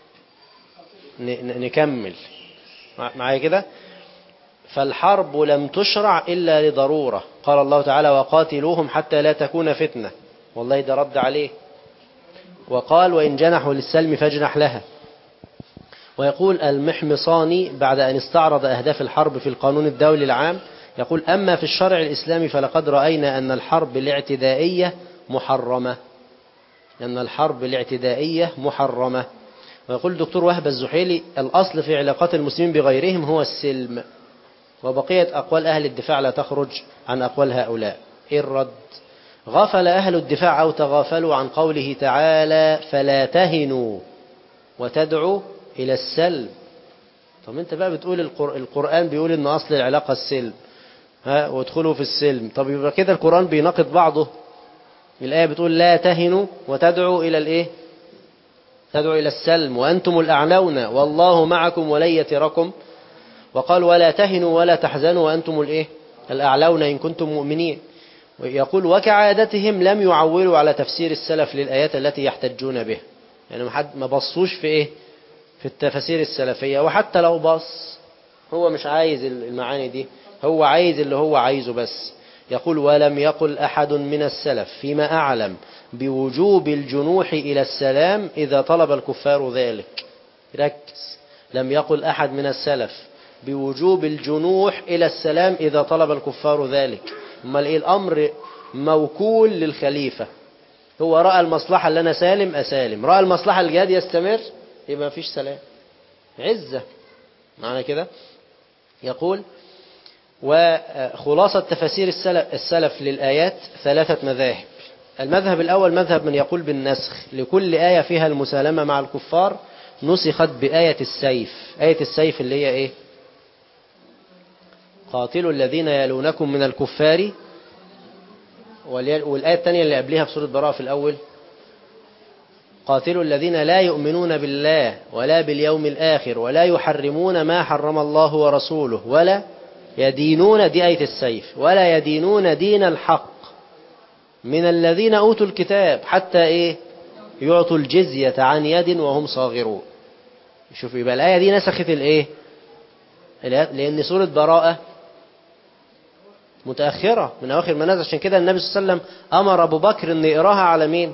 Speaker 4: نكمل معايا كده فالحرب لم تشرع إلا لضرورة قال الله تعالى وقاتلوهم حتى لا تكون فتنة والله ده رد عليه وقال وإن جنحوا للسلم فاجنح لها ويقول المحمصاني بعد أن استعرض أهداف الحرب في القانون الدولي العام يقول أما في الشرع الإسلامي فلقد رأينا أن الحرب الاعتدائية محرمة أن الحرب الاعتدائية محرمة ويقول الدكتور وهب الزحيلي الأصل في علاقات المسلمين بغيرهم هو السلم وبقية أقوال أهل الدفاع لا تخرج عن أقوال هؤلاء إيه الرد غفل أهل الدفاع أو تغافلوا عن قوله تعالى فلا تهنوا وتدعوا إلى السلم طب أنت بقى بتقول القرآن بيقول إن أصل العلاقة السلم ها وادخلوا في السلم طب يبقى كده القرآن بيناقض بعضه الآية بتقول لا تهنوا وتدعوا إلى الإيه تدعو إلى السلم وأنتم الأعلون والله معكم ولن يتركم وقال ولا تهنوا ولا تحزنوا وأنتم الإيه الأعلون إن كنتم مؤمنين يقول وكعادتهم لم يعولوا على تفسير السلف للآيات التي يحتجون به يعني ما حد ما بصوش في ايه في التفاسير السلفية وحتى لو بص هو مش عايز المعاني دي هو عايز اللي هو عايزه بس يقول ولم يقل أحد من السلف فيما أعلم بوجوب الجنوح إلى السلام إذا طلب الكفار ذلك ركز لم يقل أحد من السلف بوجوب الجنوح إلى السلام إذا طلب الكفار ذلك أما إيه الأمر موكول للخليفة هو رأى المصلحة اللي أنا سالم أسالم رأى المصلحة الجهاد يستمر يبقى ما فيش سلام عزة معنى كده يقول وخلاصة تفاسير السلف, السلف للآيات ثلاثة مذاهب المذهب الأول مذهب من يقول بالنسخ لكل آية فيها المسالمة مع الكفار نسخت بآية السيف آية السيف اللي هي إيه قاتلوا الذين يلونكم من الكفار والآية الثانية اللي قبلها في سورة براءة في الأول قاتلوا الذين لا يؤمنون بالله ولا باليوم الآخر ولا يحرمون ما حرم الله ورسوله ولا يدينون دي آية السيف ولا يدينون دين الحق من الذين أوتوا الكتاب حتى إيه يعطوا الجزية عن يد وهم صاغرون شوف يبقى الآية دي نسخت الإيه لأن سورة براءة متأخرة من أواخر ما نزل عشان كده النبي صلى الله عليه وسلم أمر أبو بكر أن يقراها على مين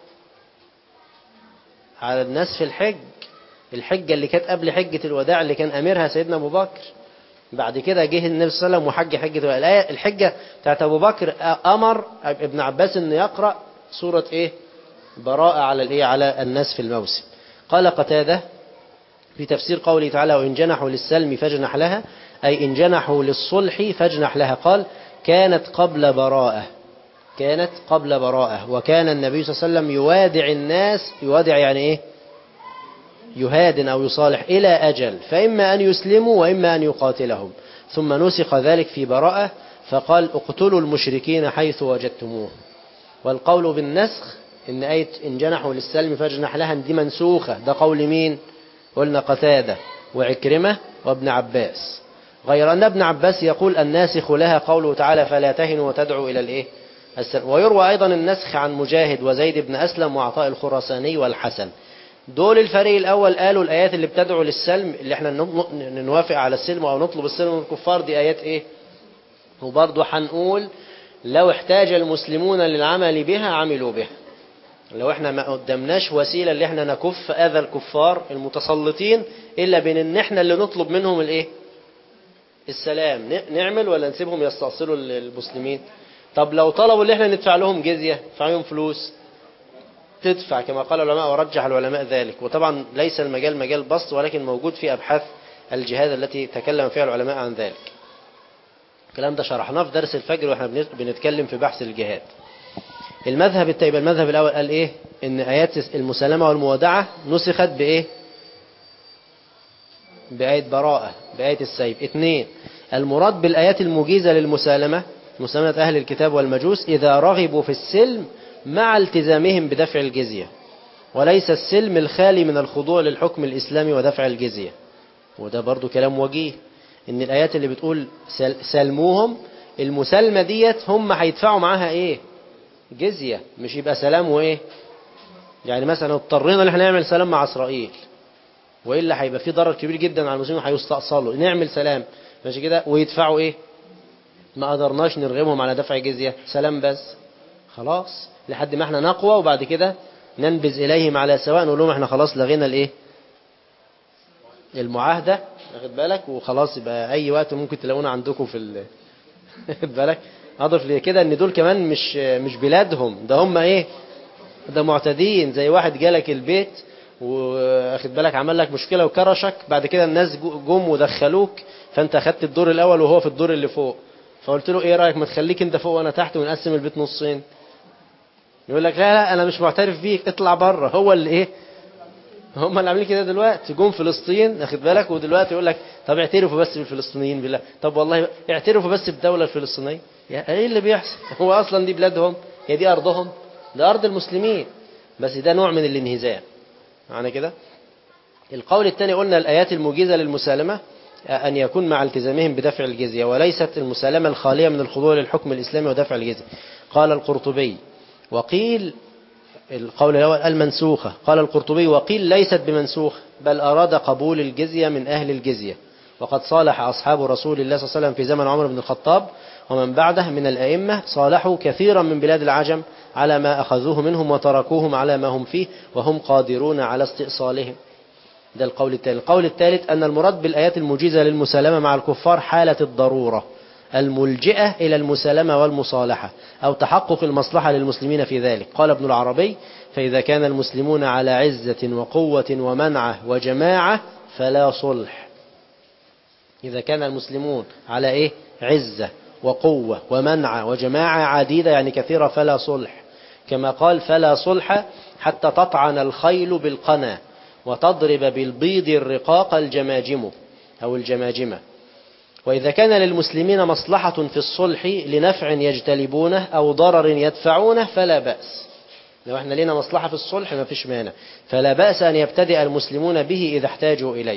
Speaker 4: على الناس في الحج الحجة اللي كانت قبل حجة الوداع اللي كان أميرها سيدنا أبو بكر بعد كده جه النبي صلى الله عليه وسلم وحج حجة الآية الحجة بتاعت أبو بكر أمر ابن عباس أن يقرأ سورة إيه براءة على الإيه على الناس في الموسم قال قتادة في تفسير قوله تعالى وإن جنحوا للسلم فاجنح لها أي إن جنحوا للصلح فاجنح لها قال كانت قبل براءة كانت قبل براءة وكان النبي صلى الله عليه وسلم يوادع الناس يوادع يعني إيه يهادن أو يصالح إلى أجل فإما أن يسلموا وإما أن يقاتلهم ثم نسخ ذلك في براءة فقال اقتلوا المشركين حيث وجدتموه والقول بالنسخ إن آية إن جنحوا للسلم فاجنح لها دي منسوخة ده قول مين قلنا قتادة وعكرمة وابن عباس غير أن ابن عباس يقول الناسخ لها قوله تعالى فلا تهنوا وتدعوا إلى الإيه السلم ويروى أيضا النسخ عن مجاهد وزيد بن أسلم وعطاء الخراساني والحسن دول الفريق الأول قالوا الآيات اللي بتدعو للسلم اللي احنا نوافق على السلم أو نطلب السلم من الكفار دي آيات إيه وبرضه هنقول لو احتاج المسلمون للعمل بها عملوا بها لو احنا ما قدمناش وسيلة اللي احنا نكف أذى الكفار المتسلطين إلا بين ان احنا اللي نطلب منهم الايه السلام نعمل ولا نسيبهم يستأصلوا المسلمين طب لو طلبوا اللي احنا ندفع لهم جزية ندفع لهم فلوس تدفع كما قال العلماء ورجح العلماء ذلك وطبعا ليس المجال مجال بسط ولكن موجود في أبحاث الجهاد التي تكلم فيها العلماء عن ذلك الكلام ده شرحناه في درس الفجر واحنا بنتكلم في بحث الجهاد المذهب التاني المذهب الأول قال إيه إن آيات المسالمة والموادعة نسخت بإيه بآية براءة بآية السيف اثنين المراد بالآيات المجيزة للمسالمة مسالمة أهل الكتاب والمجوس إذا رغبوا في السلم مع التزامهم بدفع الجزية وليس السلم الخالي من الخضوع للحكم الإسلامي ودفع الجزية وده برضو كلام وجيه إن الآيات اللي بتقول سلموهم المسالمة ديت هم هيدفعوا معاها إيه جزية مش يبقى سلام وإيه يعني مثلا اضطرينا ان احنا نعمل سلام مع إسرائيل وإلا هيبقى في ضرر كبير جدا على المسلمين هيستأصلوا نعمل سلام ماشي كده ويدفعوا إيه ما قدرناش نرغمهم على دفع جزية سلام بس خلاص لحد ما احنا نقوى وبعد كده ننبذ إليهم على سواء نقول لهم احنا خلاص لغينا الايه المعاهدة واخد بالك وخلاص يبقى أي وقت ممكن تلاقونا عندكم في ال... واخد بالك أضف لي كده إن دول كمان مش مش بلادهم ده هم إيه ده معتدين زي واحد جالك البيت واخد بالك عمل لك مشكلة وكرشك بعد كده الناس جم ودخلوك فأنت أخدت الدور الأول وهو في الدور اللي فوق فقلت له إيه رأيك ما تخليك أنت فوق وأنا تحت ونقسم البيت نصين يقول لك لا لا أنا مش معترف بيك اطلع بره هو اللي إيه هم اللي عاملين كده دلوقتي جم فلسطين اخد بالك ودلوقتي يقول لك طب اعترفوا بس بالفلسطينيين بالله طب والله اعترفوا بس بالدولة الفلسطينية ايه اللي بيحصل هو اصلا دي بلادهم هي دي ارضهم ده ارض المسلمين بس ده نوع من الانهزام معنى كده القول الثاني قلنا الايات الموجزة للمسالمة أن يكون مع التزامهم بدفع الجزية وليست المسالمة الخالية من الخضوع للحكم الإسلامي ودفع الجزية قال القرطبي وقيل القول الأول المنسوخة قال القرطبي وقيل ليست بمنسوخة بل أراد قبول الجزية من أهل الجزية وقد صالح أصحاب رسول الله صلى الله عليه وسلم في زمن عمر بن الخطاب ومن بعده من الأئمة صالحوا كثيرا من بلاد العجم على ما أخذوه منهم وتركوهم على ما هم فيه وهم قادرون على استئصالهم ده القول الثاني القول الثالث أن المراد بالآيات المجيزة للمسالمة مع الكفار حالة الضرورة الملجئة إلى المسالمة والمصالحة أو تحقق المصلحة للمسلمين في ذلك قال ابن العربي فإذا كان المسلمون على عزة وقوة ومنعة وجماعة فلا صلح إذا كان المسلمون على إيه عزة وقوة ومنعة وجماعة عديدة يعني كثيرة فلا صلح كما قال فلا صلح حتى تطعن الخيل بالقنا وتضرب بالبيض الرقاق الجماجم أو الجماجمة وإذا كان للمسلمين مصلحة في الصلح لنفع يجتلبونه أو ضرر يدفعونه فلا بأس لو احنا لنا مصلحة في الصلح ما فيش مانع فلا بأس أن يبتدئ المسلمون به إذا احتاجوا إليه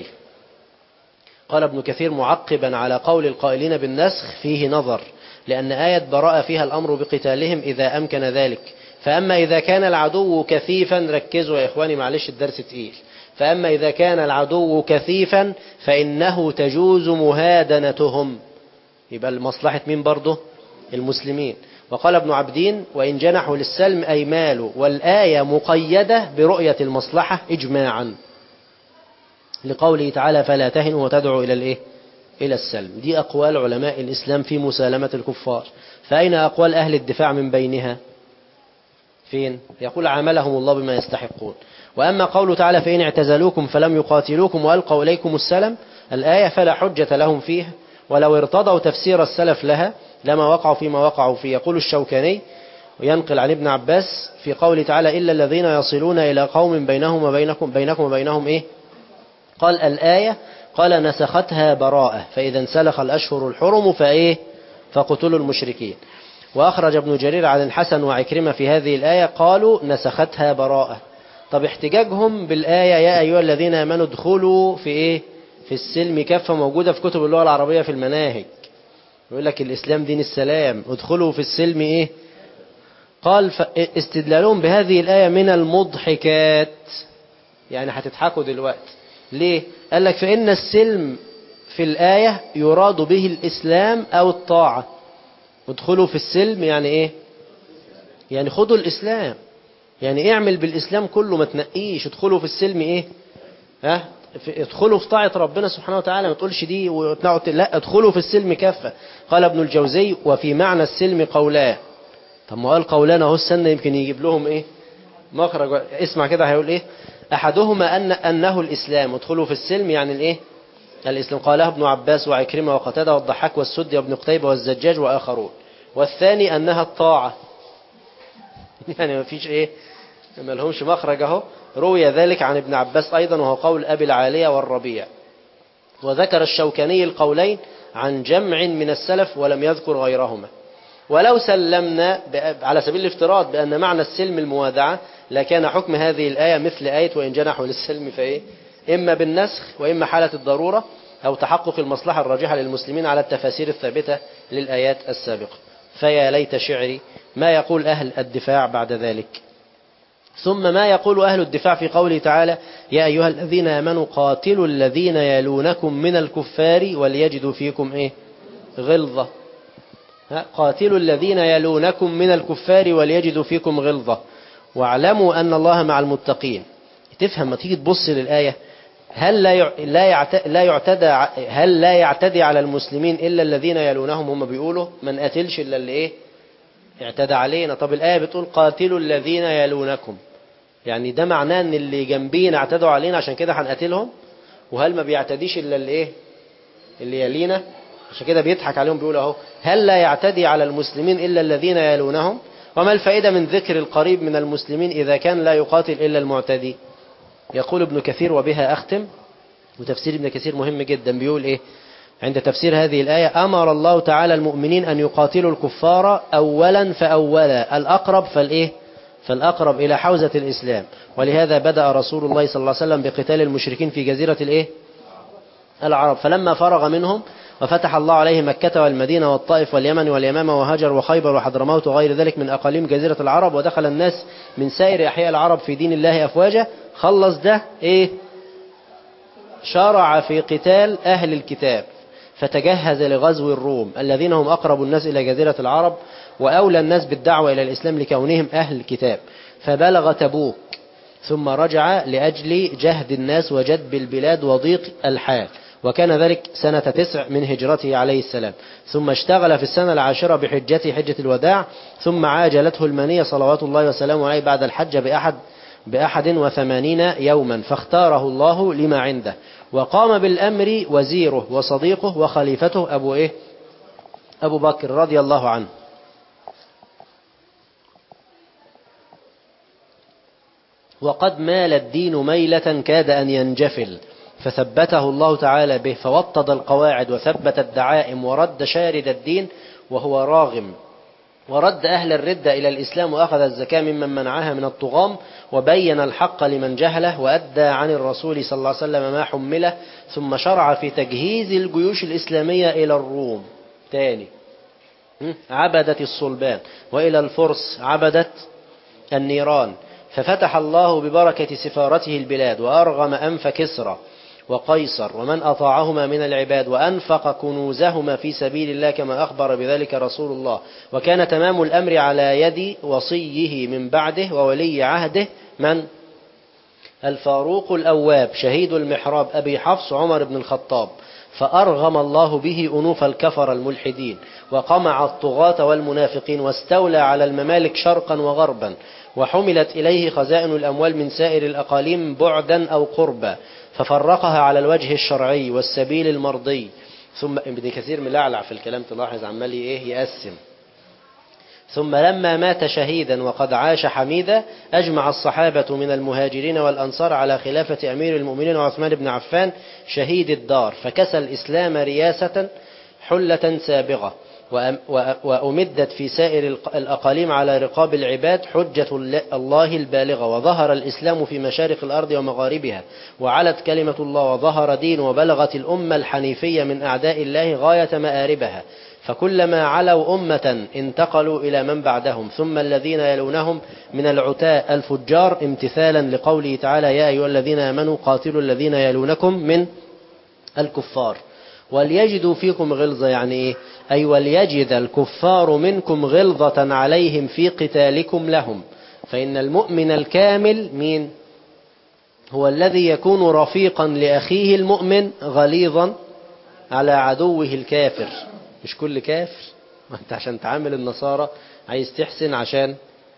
Speaker 4: قال ابن كثير معقبا على قول القائلين بالنسخ فيه نظر لأن آية براءة فيها الأمر بقتالهم إذا أمكن ذلك فأما إذا كان العدو كثيفا ركزوا يا إخواني معلش الدرس تقيل فأما إذا كان العدو كثيفا فإنه تجوز مهادنتهم يبقى المصلحة مين برضه المسلمين وقال ابن عبدين وإن جنحوا للسلم أي مالوا والآية مقيدة برؤية المصلحة إجماعا لقوله تعالى فلا تهنوا وتدعوا إلى الإيه؟ إلى السلم دي أقوال علماء الإسلام في مسالمة الكفار فأين أقوال أهل الدفاع من بينها فين يقول عاملهم الله بما يستحقون وأما قوله تعالى فإن اعتزلوكم فلم يقاتلوكم وألقوا إليكم السلم الآية فلا حجة لهم فيها ولو ارتضوا تفسير السلف لها لما وقعوا فيما وقعوا فيه يقول الشوكاني وينقل عن ابن عباس في قوله تعالى إلا الذين يصلون إلى قوم بينهم وبينكم بينكم وبينهم إيه قال الآية قال نسختها براءة فإذا انسلخ الأشهر الحرم فإيه فقتلوا المشركين وأخرج ابن جرير عن الحسن وعكرمة في هذه الآية قالوا نسختها براءة طب احتجاجهم بالآية يا أيها الذين آمنوا ادخلوا في إيه في السلم كافة موجودة في كتب اللغة العربية في المناهج يقول لك الإسلام دين السلام ادخلوا في السلم إيه قال استدلالهم بهذه الآية من المضحكات يعني هتضحكوا دلوقتي ليه قال لك فإن السلم في الآية يراد به الإسلام أو الطاعة ادخلوا في السلم يعني إيه يعني خدوا الإسلام يعني اعمل بالإسلام كله ما تنقيش ادخلوا في السلم إيه ها ادخلوا في طاعة ربنا سبحانه وتعالى ما تقولش دي وتنعوا لا ادخلوا في السلم كافة قال ابن الجوزي وفي معنى السلم قولان طب ما قال قولان اهو السنة يمكن يجيب لهم ايه مخرج اسمع كده هيقول ايه احدهما ان انه الاسلام ادخلوا في السلم يعني الايه الاسلام قاله ابن عباس وعكرمه وقتاده والضحاك والسدي وابن قتيبة والزجاج واخرون والثاني انها الطاعة يعني ما فيش ايه ما لهمش مخرج اهو روي ذلك عن ابن عباس أيضا وهو قول أبي العالية والربيع وذكر الشوكاني القولين عن جمع من السلف ولم يذكر غيرهما ولو سلمنا على سبيل الافتراض بأن معنى السلم الموادعة لكان حكم هذه الآية مثل آية وإن جنحوا للسلم فإيه إما بالنسخ وإما حالة الضرورة أو تحقق المصلحة الراجحة للمسلمين على التفاسير الثابتة للآيات السابقة فيا ليت شعري ما يقول أهل الدفاع بعد ذلك ثم ما يقول أهل الدفاع في قوله تعالى يا أيها الذين آمنوا قاتلوا الذين يلونكم من الكفار وليجدوا فيكم إيه غلظة قاتلوا الذين يلونكم من الكفار وليجدوا فيكم غلظة واعلموا أن الله مع المتقين تفهم ما تيجي تبص للآية هل لا لا يعتدى هل لا يعتدي على المسلمين إلا الذين يلونهم هم بيقولوا من قتلش إلا اللي إيه اعتدى علينا طب الآية بتقول قاتلوا الذين يلونكم يعني ده معناه ان اللي جنبينا اعتدوا علينا عشان كده هنقتلهم وهل ما بيعتديش الا الايه اللي يلينا عشان كده بيضحك عليهم بيقول اهو هل لا يعتدي على المسلمين الا الذين يلونهم وما الفائدة من ذكر القريب من المسلمين إذا كان لا يقاتل إلا المعتدي يقول ابن كثير وبها أختم وتفسير ابن كثير مهم جدا بيقول إيه عند تفسير هذه الآية أمر الله تعالى المؤمنين أن يقاتلوا الكفار أولا فأولا الأقرب فالإيه فالأقرب إلى حوزة الإسلام ولهذا بدأ رسول الله صلى الله عليه وسلم بقتال المشركين في جزيرة الإيه العرب فلما فرغ منهم وفتح الله عليه مكة والمدينة والطائف واليمن واليمامة وهجر وخيبر وحضرموت وغير ذلك من أقاليم جزيرة العرب ودخل الناس من سائر أحياء العرب في دين الله أفواجا خلص ده إيه شرع في قتال أهل الكتاب فتجهز لغزو الروم الذين هم أقرب الناس إلى جزيرة العرب وأولى الناس بالدعوة إلى الإسلام لكونهم أهل الكتاب فبلغ تبوك ثم رجع لأجل جهد الناس وجدب البلاد وضيق الحال وكان ذلك سنة تسع من هجرته عليه السلام ثم اشتغل في السنة العاشرة بحجته حجة الوداع ثم عاجلته المنية صلوات الله وسلامه عليه بعد الحج بأحد بأحد وثمانين يوما فاختاره الله لما عنده وقام بالأمر وزيره وصديقه وخليفته أبو إيه أبو بكر رضي الله عنه وقد مال الدين ميلة كاد أن ينجفل فثبته الله تعالى به فوطد القواعد وثبت الدعائم ورد شارد الدين وهو راغم ورد أهل الردة إلى الإسلام وأخذ الزكاة ممن منعها من الطغام وبين الحق لمن جهله وأدى عن الرسول صلى الله عليه وسلم ما حمله ثم شرع في تجهيز الجيوش الإسلامية إلى الروم تاني عبدت الصلبان وإلى الفرس عبدت النيران ففتح الله ببركة سفارته البلاد وأرغم أنف كسرى وقيصر ومن أطاعهما من العباد وأنفق كنوزهما في سبيل الله كما أخبر بذلك رسول الله وكان تمام الأمر على يد وصيه من بعده وولي عهده من الفاروق الأواب شهيد المحراب أبي حفص عمر بن الخطاب فأرغم الله به أنوف الكفر الملحدين وقمع الطغاة والمنافقين واستولى على الممالك شرقا وغربا وحملت إليه خزائن الأموال من سائر الأقاليم بعدا أو قربا ففرقها على الوجه الشرعي والسبيل المرضي ثم ابن كثير ملعلع في الكلام تلاحظ عمال ايه يقسم ثم لما مات شهيدا وقد عاش حميدا أجمع الصحابة من المهاجرين والأنصار على خلافة أمير المؤمنين عثمان بن عفان شهيد الدار فكسى الإسلام رياسة حلة سابغة وأمدت في سائر الأقاليم على رقاب العباد حجة الله البالغة وظهر الإسلام في مشارق الأرض ومغاربها وعلت كلمة الله وظهر دين وبلغت الأمة الحنيفية من أعداء الله غاية مآربها فكلما علوا أمة انتقلوا إلى من بعدهم ثم الذين يلونهم من العتاء الفجار امتثالا لقوله تعالى يا أيها الذين آمنوا قاتلوا الذين يلونكم من الكفار وليجدوا فيكم غلظة يعني إيه أي وليجد الكفار منكم غلظة عليهم في قتالكم لهم فإن المؤمن الكامل مين هو الذي يكون رفيقا لأخيه المؤمن غليظا على عدوه الكافر مش كل كافر ما انت عشان تعامل النصارى عايز تحسن عشان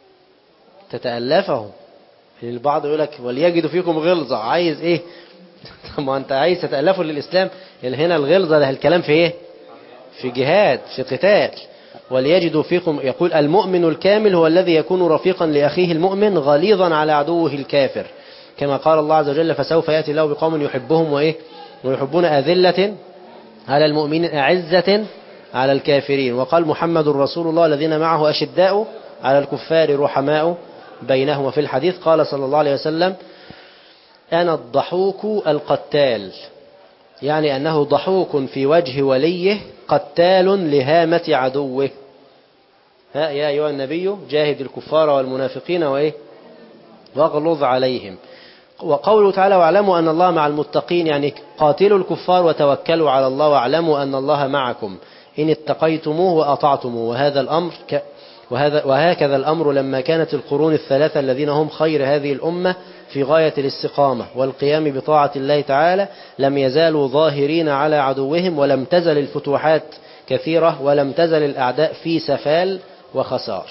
Speaker 4: تتألفهم البعض يقول لك وليجد فيكم غلظة عايز ايه ما انت عايز تتألفوا للإسلام هنا الغلظة ده الكلام في ايه في جهاد في قتال وليجدوا فيكم يقول المؤمن الكامل هو الذي يكون رفيقا لأخيه المؤمن غليظا على عدوه الكافر كما قال الله عز وجل فسوف يأتي الله بقوم يحبهم وإيه ويحبون أذلة على المؤمنين أعزة على الكافرين وقال محمد رسول الله الذين معه أشداء على الكفار رحماء بينهم وفي الحديث قال صلى الله عليه وسلم أنا الضحوك القتال يعني أنه ضحوك في وجه وليه قتال لهامة عدوه ها يا أيها النبي جاهد الكفار والمنافقين وإيه واغلظ عليهم وقوله تعالى واعلموا أن الله مع المتقين يعني قاتلوا الكفار وتوكلوا على الله واعلموا أن الله معكم إن اتقيتموه وأطعتموه وهذا الأمر ك وهذا وهكذا الأمر لما كانت القرون الثلاثة الذين هم خير هذه الأمة في غاية الاستقامة والقيام بطاعة الله تعالى لم يزالوا ظاهرين على عدوهم ولم تزل الفتوحات كثيرة ولم تزل الأعداء في سفال وخسار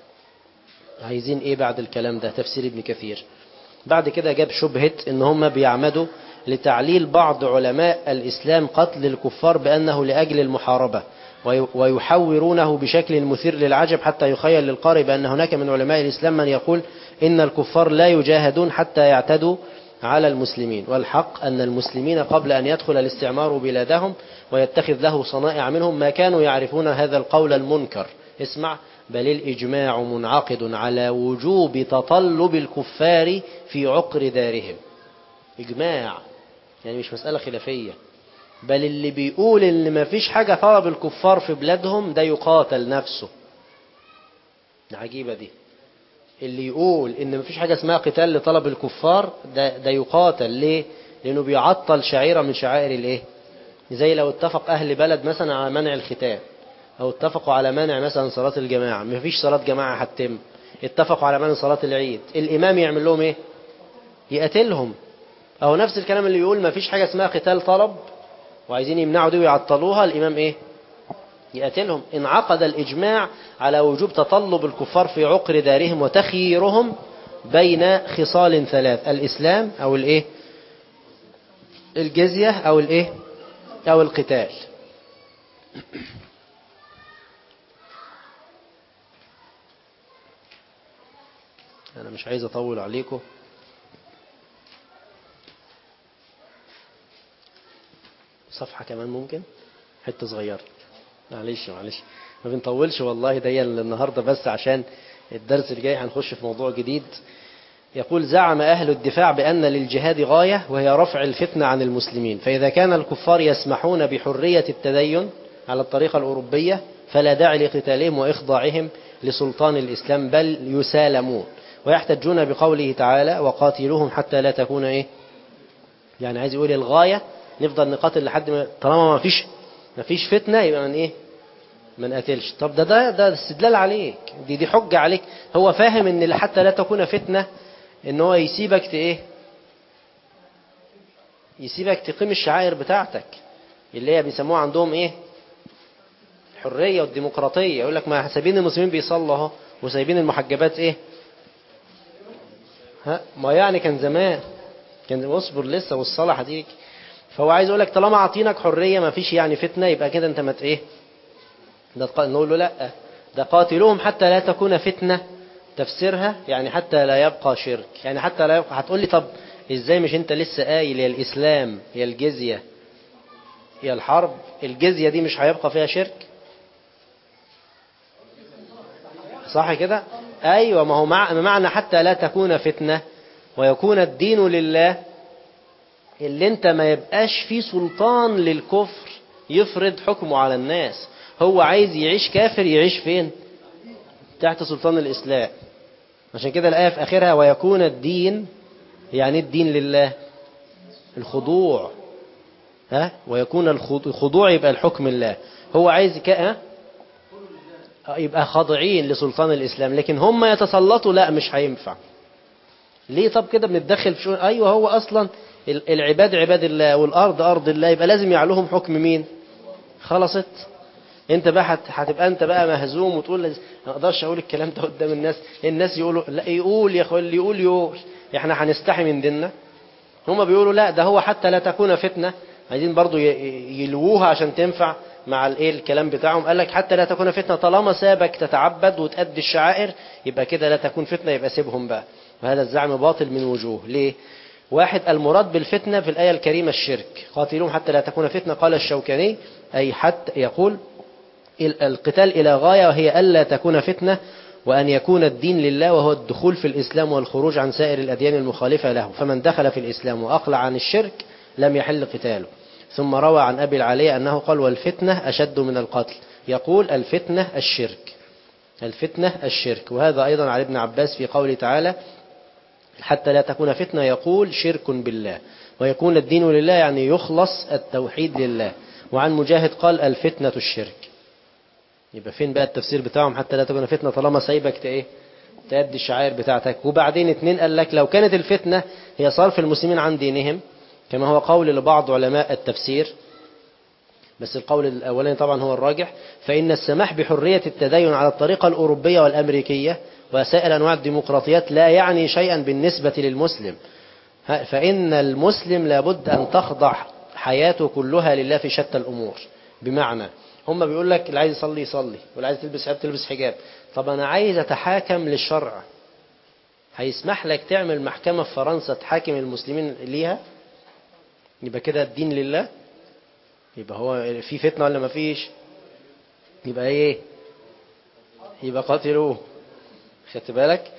Speaker 4: عايزين ايه بعد الكلام ده تفسير ابن كثير بعد كده جاب شبهة ان هم بيعمدوا لتعليل بعض علماء الإسلام قتل الكفار بأنه لأجل المحاربة ويحورونه بشكل مثير للعجب حتى يخيل للقارئ بأن هناك من علماء الإسلام من يقول إن الكفار لا يجاهدون حتى يعتدوا على المسلمين والحق أن المسلمين قبل أن يدخل الاستعمار بلادهم ويتخذ له صنائع منهم ما كانوا يعرفون هذا القول المنكر اسمع بل الإجماع منعقد على وجوب تطلب الكفار في عقر دارهم إجماع يعني مش مسألة خلافية بل اللي بيقول ان ما فيش حاجة طلب الكفار في بلادهم ده يقاتل نفسه عجيبة دي اللي يقول ان ما فيش حاجة اسمها قتال لطلب الكفار ده, ده يقاتل ليه لانه بيعطل شعيرة من شعائر الايه زي لو اتفق اهل بلد مثلا على منع الختان او اتفقوا على منع مثلا صلاة الجماعة ما فيش صلاة جماعة هتتم اتفقوا على منع صلاة العيد الامام يعمل لهم ايه يقتلهم او نفس الكلام اللي يقول ما فيش حاجة اسمها قتال طلب وعايزين يمنعوا دي ويعطلوها الامام ايه يقتلهم انعقد الاجماع على وجوب تطلب الكفار في عقر دارهم وتخييرهم بين خصال ثلاث الاسلام او الايه الجزية او الايه او القتال انا مش عايز اطول عليكم صفحة كمان ممكن حتة صغيرة معلش معلش ما بنطولش والله ده النهاردة بس عشان الدرس الجاي هنخش في موضوع جديد يقول زعم أهل الدفاع بأن للجهاد غاية وهي رفع الفتنة عن المسلمين فإذا كان الكفار يسمحون بحرية التدين على الطريقة الأوروبية فلا داعي لقتالهم وإخضاعهم لسلطان الإسلام بل يسالمون ويحتجون بقوله تعالى وقاتلوهم حتى لا تكون إيه يعني عايز يقول الغاية نفضل نقاتل لحد ما طالما ما فيش ما فيش فتنة يبقى من إيه ما نقاتلش طب ده ده ده استدلال عليك دي دي حجة عليك هو فاهم ان حتى لا تكون فتنة ان هو يسيبك ت ايه يسيبك تقيم الشعائر بتاعتك اللي هي بيسموها عندهم ايه الحرية والديمقراطية يقول لك ما سايبين المسلمين بيصلوا اهو وسايبين المحجبات ايه ها ما يعني كان زمان كان اصبر لسه والصلاة هتيجي فهو عايز يقول لك طالما عاطينك حرية ما فيش يعني فتنة يبقى كده انت ما ايه ده نقول له لا ده قاتلوهم حتى لا تكون فتنة تفسيرها يعني حتى لا يبقى شرك يعني حتى لا يبقى هتقول لي طب ازاي مش انت لسه قايل يا الاسلام يا الجزية يا الحرب الجزية دي مش هيبقى فيها شرك صح كده ايوه ما هو مع معنى حتى لا تكون فتنة ويكون الدين لله اللي انت ما يبقاش فيه سلطان للكفر يفرض حكمه على الناس هو عايز يعيش كافر يعيش فين تحت سلطان الإسلام عشان كده الآية في آخرها ويكون الدين يعني الدين لله الخضوع ها ويكون الخضوع يبقى الحكم الله هو عايز ك... ها؟ يبقى خاضعين لسلطان الإسلام لكن هم يتسلطوا لا مش هينفع ليه طب كده بنتدخل في شؤون أيوة هو أصلا العباد عباد الله والأرض أرض الله يبقى لازم يعلوهم حكم مين خلصت انت بقى هتبقى انت بقى مهزوم وتقول ما اقدرش اقول الكلام ده قدام الناس الناس يقولوا لا يقول يا اخويا اللي يقول يقول احنا هنستحي من ديننا هما بيقولوا لا ده هو حتى لا تكون فتنة عايزين برضو يلووها عشان تنفع مع الايه الكلام بتاعهم قال لك حتى لا تكون فتنة طالما سابك تتعبد وتأدي الشعائر يبقى كده لا تكون فتنة يبقى سيبهم بقى وهذا الزعم باطل من وجوه ليه واحد المراد بالفتنة في الآية الكريمة الشرك قاتلوهم حتى لا تكون فتنة قال الشوكاني أي حتى يقول القتال إلى غاية وهي ألا تكون فتنة وأن يكون الدين لله وهو الدخول في الإسلام والخروج عن سائر الأديان المخالفة له فمن دخل في الإسلام وأقلع عن الشرك لم يحل قتاله ثم روى عن أبي العالية أنه قال والفتنة أشد من القتل يقول الفتنة الشرك الفتنة الشرك وهذا أيضا عن ابن عباس في قوله تعالى حتى لا تكون فتنة يقول شرك بالله ويكون الدين لله يعني يخلص التوحيد لله وعن مجاهد قال الفتنة الشرك يبقى فين بقى التفسير بتاعهم حتى لا تكون فتنة طالما سايبك ايه تأدي الشعائر بتاعتك وبعدين اتنين قال لك لو كانت الفتنة هي صرف المسلمين عن دينهم كما هو قول لبعض علماء التفسير بس القول الأولاني طبعا هو الراجح فإن السماح بحرية التدين على الطريقة الأوروبية والأمريكية وسائر أنواع الديمقراطيات لا يعني شيئا بالنسبة للمسلم فإن المسلم لابد أن تخضع حياته كلها لله في شتى الأمور بمعنى هم بيقول لك اللي عايز يصلي يصلي واللي عايز تلبس حجاب تلبس حجاب طب أنا عايز أتحاكم للشرع هيسمح لك تعمل محكمة في فرنسا تحاكم المسلمين ليها يبقى كده الدين لله يبقى هو في فتنة ولا ما فيش يبقى ايه يبقى قاتلوه خدت بالك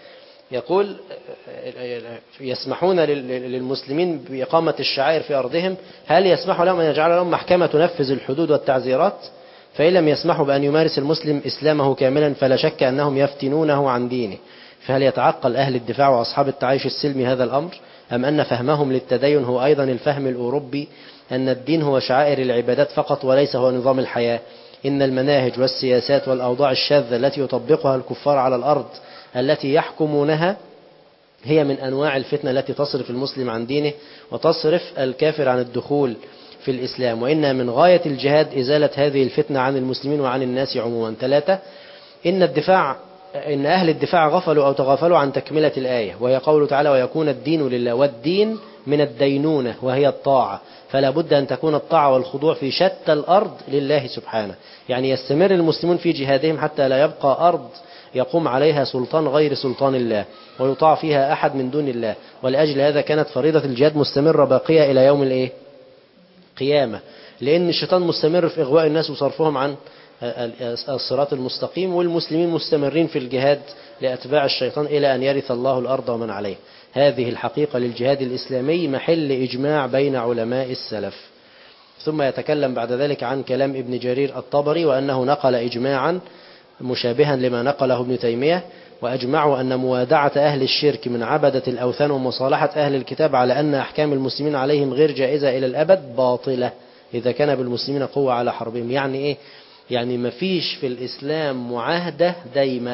Speaker 4: يقول يسمحون للمسلمين بإقامة الشعائر في أرضهم هل يسمح لهم أن يجعل لهم محكمة تنفذ الحدود والتعزيرات فإن لم يسمحوا بأن يمارس المسلم إسلامه كاملا فلا شك أنهم يفتنونه عن دينه فهل يتعقل أهل الدفاع وأصحاب التعايش السلمي هذا الأمر أم أن فهمهم للتدين هو أيضا الفهم الأوروبي أن الدين هو شعائر العبادات فقط وليس هو نظام الحياة إن المناهج والسياسات والأوضاع الشاذة التي يطبقها الكفار على الأرض التي يحكمونها هي من أنواع الفتنة التي تصرف المسلم عن دينه وتصرف الكافر عن الدخول في الإسلام وإن من غاية الجهاد إزالة هذه الفتنة عن المسلمين وعن الناس عموما ثلاثة إن الدفاع إن أهل الدفاع غفلوا أو تغافلوا عن تكملة الآية وهي قوله تعالى ويكون الدين لله والدين من الدينونة وهي الطاعة فلا بد أن تكون الطاعة والخضوع في شتى الأرض لله سبحانه يعني يستمر المسلمون في جهادهم حتى لا يبقى أرض يقوم عليها سلطان غير سلطان الله ويطاع فيها أحد من دون الله ولأجل هذا كانت فريضة الجهاد مستمرة باقية إلى يوم الإيه؟ قيامة لأن الشيطان مستمر في إغواء الناس وصرفهم عن الصراط المستقيم والمسلمين مستمرين في الجهاد لأتباع الشيطان إلى أن يرث الله الأرض ومن عليه هذه الحقيقة للجهاد الإسلامي محل إجماع بين علماء السلف ثم يتكلم بعد ذلك عن كلام ابن جرير الطبري وأنه نقل إجماعا مشابها لما نقله ابن تيمية وأجمعوا أن موادعة أهل الشرك من عبدة الأوثان ومصالحة أهل الكتاب على أن أحكام المسلمين عليهم غير جائزة إلى الأبد باطلة إذا كان بالمسلمين قوة على حربهم يعني إيه؟ يعني ما فيش في الإسلام معاهدة دايمة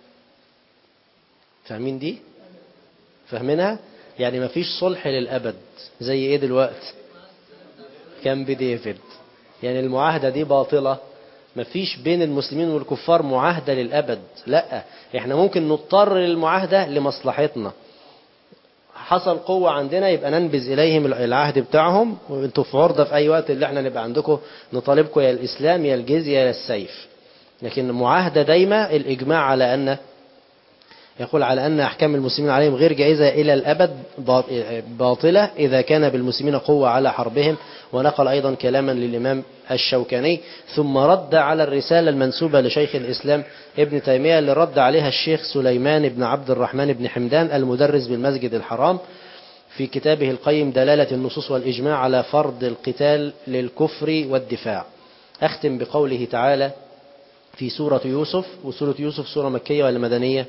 Speaker 4: فاهمين دي؟ فاهمينها؟ يعني ما فيش صلح للأبد زي إيه دلوقتي؟ كان بديفيد يعني المعاهدة دي باطلة مفيش بين المسلمين والكفار معاهدة للأبد لا احنا ممكن نضطر للمعاهدة لمصلحتنا حصل قوة عندنا يبقى ننبذ إليهم العهد بتاعهم وانتوا في عرضة في أي وقت اللي احنا نبقى عندكم نطالبكم يا الإسلام يا الجزية يا السيف لكن معاهدة دايمة الإجماع على أن يقول على أن أحكام المسلمين عليهم غير جائزة إلى الأبد باطلة إذا كان بالمسلمين قوة على حربهم ونقل أيضا كلاما للإمام الشوكاني ثم رد على الرسالة المنسوبة لشيخ الإسلام ابن تيمية اللي رد عليها الشيخ سليمان بن عبد الرحمن بن حمدان المدرس بالمسجد الحرام في كتابه القيم دلالة النصوص والإجماع على فرض القتال للكفر والدفاع أختم بقوله تعالى في سورة يوسف وسورة يوسف سورة مكية ولا مدنية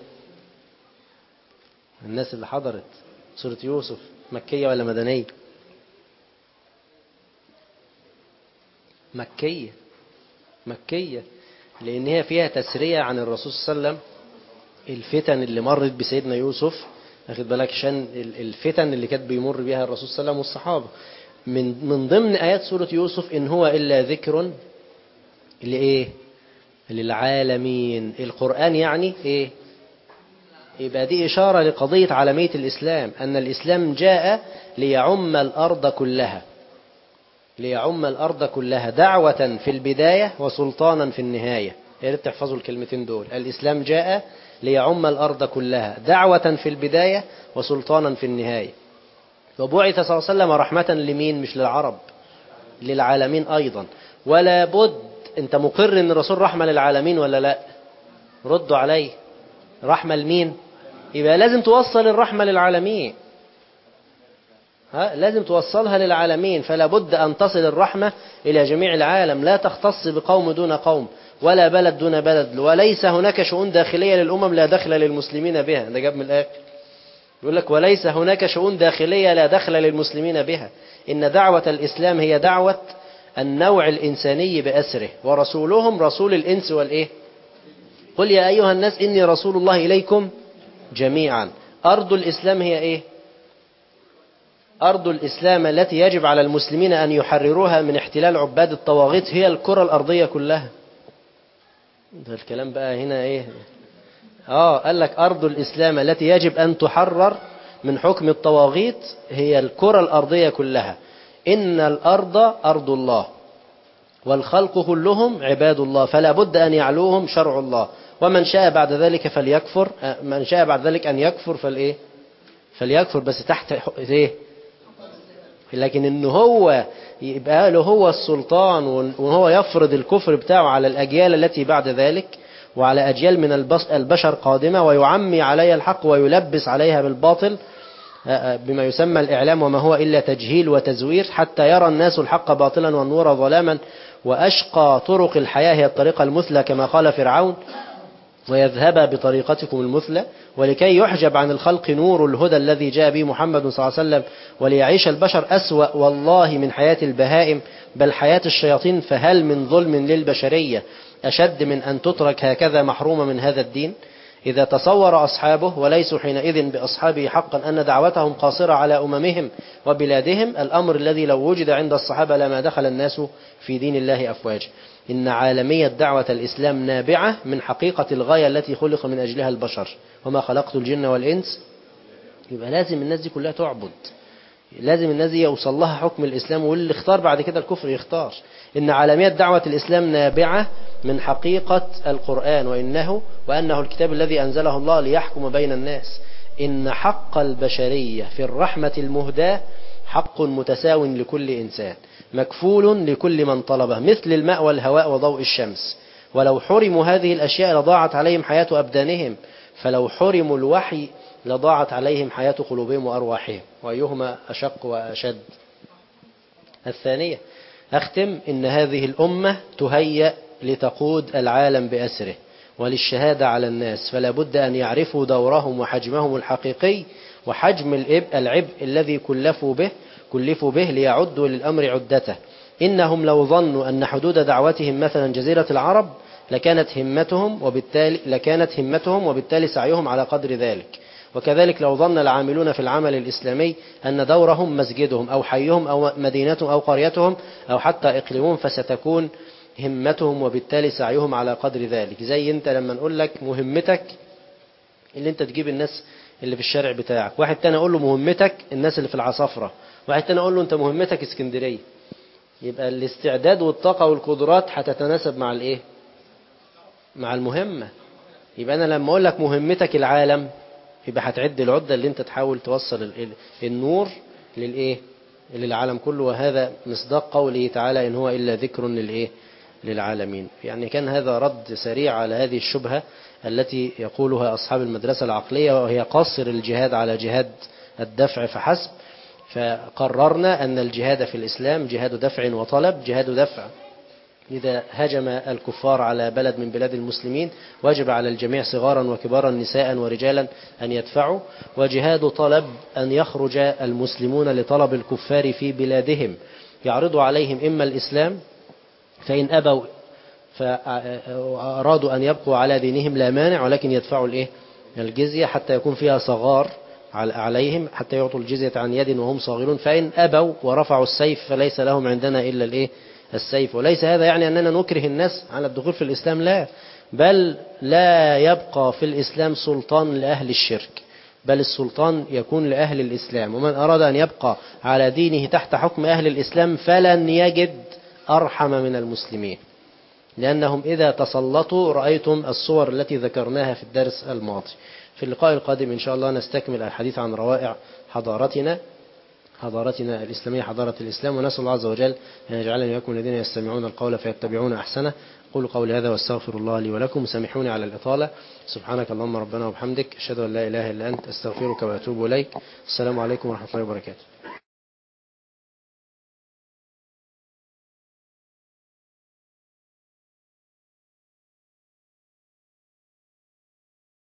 Speaker 4: الناس اللي حضرت سورة يوسف مكية ولا مدنية مكية مكية لأن هي فيها تسرية عن الرسول صلى الله عليه وسلم الفتن اللي مرت بسيدنا يوسف أخذ بالك عشان الفتن اللي كانت بيمر بها الرسول صلى الله عليه وسلم والصحابة من من ضمن آيات سورة يوسف إن هو إلا ذكر لإيه؟ للعالمين القرآن يعني إيه؟ يبقى دي إشارة لقضية عالمية الإسلام أن الإسلام جاء ليعم الأرض كلها ليعم الأرض كلها دعوة في البداية وسلطانا في النهاية يا ريت تحفظوا الكلمتين دول الإسلام جاء ليعم الأرض كلها دعوة في البداية وسلطانا في النهاية وبعث صلى الله عليه وسلم رحمة لمين مش للعرب للعالمين أيضا ولا بد أنت مقر أن الرسول رحمة للعالمين ولا لا ردوا علي رحمة لمين يبقى لازم توصل الرحمة للعالمين ها لازم توصلها للعالمين فلا بد أن تصل الرحمة إلى جميع العالم لا تختص بقوم دون قوم ولا بلد دون بلد وليس هناك شؤون داخلية للأمم لا دخل للمسلمين بها ده جاب من الآخر يقول لك وليس هناك شؤون داخلية لا دخل للمسلمين بها إن دعوة الإسلام هي دعوة النوع الإنساني بأسره ورسولهم رسول الإنس والإيه قل يا أيها الناس إني رسول الله إليكم جميعا أرض الإسلام هي إيه أرض الإسلام التي يجب على المسلمين أن يحرروها من احتلال عباد الطواغيت هي الكرة الأرضية كلها ده الكلام بقى هنا إيه آه قال لك أرض الإسلام التي يجب أن تحرر من حكم الطواغيت هي الكرة الأرضية كلها إن الأرض أرض الله والخلق كلهم عباد الله فلا بد أن يعلوهم شرع الله ومن شاء بعد ذلك فليكفر من شاء بعد ذلك أن يكفر فالإيه فليكفر بس تحت إيه لكن إن هو يبقى له هو السلطان وهو يفرض الكفر بتاعه على الأجيال التي بعد ذلك وعلى أجيال من البص- البشر قادمة ويعمي عليها الحق ويلبس عليها بالباطل بما يسمى الإعلام وما هو إلا تجهيل وتزوير حتى يرى الناس الحق باطلا والنور ظلاما وأشقى طرق الحياة هي الطريقة المثلى كما قال فرعون ويذهب بطريقتكم المثلى ولكي يحجب عن الخلق نور الهدى الذي جاء به محمد صلى الله عليه وسلم وليعيش البشر أسوأ والله من حياة البهائم بل حياة الشياطين فهل من ظلم للبشرية أشد من أن تترك هكذا محرومة من هذا الدين إذا تصور أصحابه وليسوا حينئذ بأصحابه حقا أن دعوتهم قاصرة على أممهم وبلادهم الأمر الذي لو وجد عند الصحابة لما دخل الناس في دين الله أفواجا إن عالمية دعوة الإسلام نابعة من حقيقة الغاية التي خلق من أجلها البشر وما خلقت الجن والإنس يبقى لازم الناس دي كلها تعبد لازم الناس دي يوصل لها حكم الإسلام واللي اختار بعد كده الكفر يختار إن عالمية دعوة الإسلام نابعة من حقيقة القرآن وإنه وأنه الكتاب الذي أنزله الله ليحكم بين الناس إن حق البشرية في الرحمة المهداة حق متساو لكل إنسان مكفول لكل من طلبه مثل الماء والهواء وضوء الشمس ولو حرموا هذه الأشياء لضاعت عليهم حياة أبدانهم فلو حرموا الوحي لضاعت عليهم حياة قلوبهم وأرواحهم وأيهما أشق وأشد الثانية أختم إن هذه الأمة تهيأ لتقود العالم بأسره وللشهادة على الناس فلا بد أن يعرفوا دورهم وحجمهم الحقيقي وحجم الإب- العبء الذي كلفوا به كلفوا به ليعدوا للأمر عدته إنهم لو ظنوا أن حدود دعوتهم مثلا جزيرة العرب لكانت همتهم وبالتالي لكانت همتهم وبالتالي سعيهم على قدر ذلك وكذلك لو ظن العاملون في العمل الإسلامي أن دورهم مسجدهم أو حيهم أو مدينتهم أو قريتهم أو حتى إقليمهم فستكون همتهم وبالتالي سعيهم على قدر ذلك زي أنت لما نقول لك مهمتك اللي أنت تجيب الناس اللي في الشارع بتاعك واحد تاني أقول له مهمتك الناس اللي في العصافرة واحد تاني أقول له أنت مهمتك اسكندرية يبقى الاستعداد والطاقة والقدرات هتتناسب مع الإيه مع المهمة يبقى أنا لما أقول لك مهمتك العالم يبقى هتعد العدة اللي أنت تحاول توصل ال- ال- النور للإيه للعالم كله وهذا مصداق قوله تعالى إن هو إلا ذكر للإيه للعالمين يعني كان هذا رد سريع على هذه الشبهة التي يقولها أصحاب المدرسة العقلية وهي قصر الجهاد على جهاد الدفع فحسب فقررنا أن الجهاد في الإسلام جهاد دفع وطلب جهاد دفع إذا هجم الكفار على بلد من بلاد المسلمين وجب على الجميع صغارا وكبارا نساء ورجالا أن يدفعوا وجهاد طلب أن يخرج المسلمون لطلب الكفار في بلادهم يعرض عليهم إما الإسلام فإن أبوا فأرادوا أن يبقوا على دينهم لا مانع ولكن يدفعوا الإيه؟ الجزية حتى يكون فيها صغار على- عليهم حتى يعطوا الجزية عن يد وهم صاغرون فإن أبوا ورفعوا السيف فليس لهم عندنا إلا الإيه؟ السيف وليس هذا يعني أننا نكره الناس على الدخول في الإسلام لا بل لا يبقى في الإسلام سلطان لأهل الشرك بل السلطان يكون لأهل الإسلام ومن أراد أن يبقى على دينه تحت حكم أهل الإسلام فلن يجد أرحم من المسلمين لأنهم إذا تسلطوا رأيتم الصور التي ذكرناها في الدرس الماضي في اللقاء القادم إن شاء الله نستكمل الحديث عن روائع حضارتنا حضارتنا الإسلامية حضارة الإسلام ونسأل الله عز وجل أن يجعلني ويكم الذين يستمعون القول فيتبعون أحسنه قولوا قولي هذا واستغفر الله لي ولكم سامحوني على الإطالة سبحانك اللهم ربنا وبحمدك أشهد أن لا إله إلا أنت أستغفرك وأتوب إليك السلام عليكم ورحمة الله وبركاته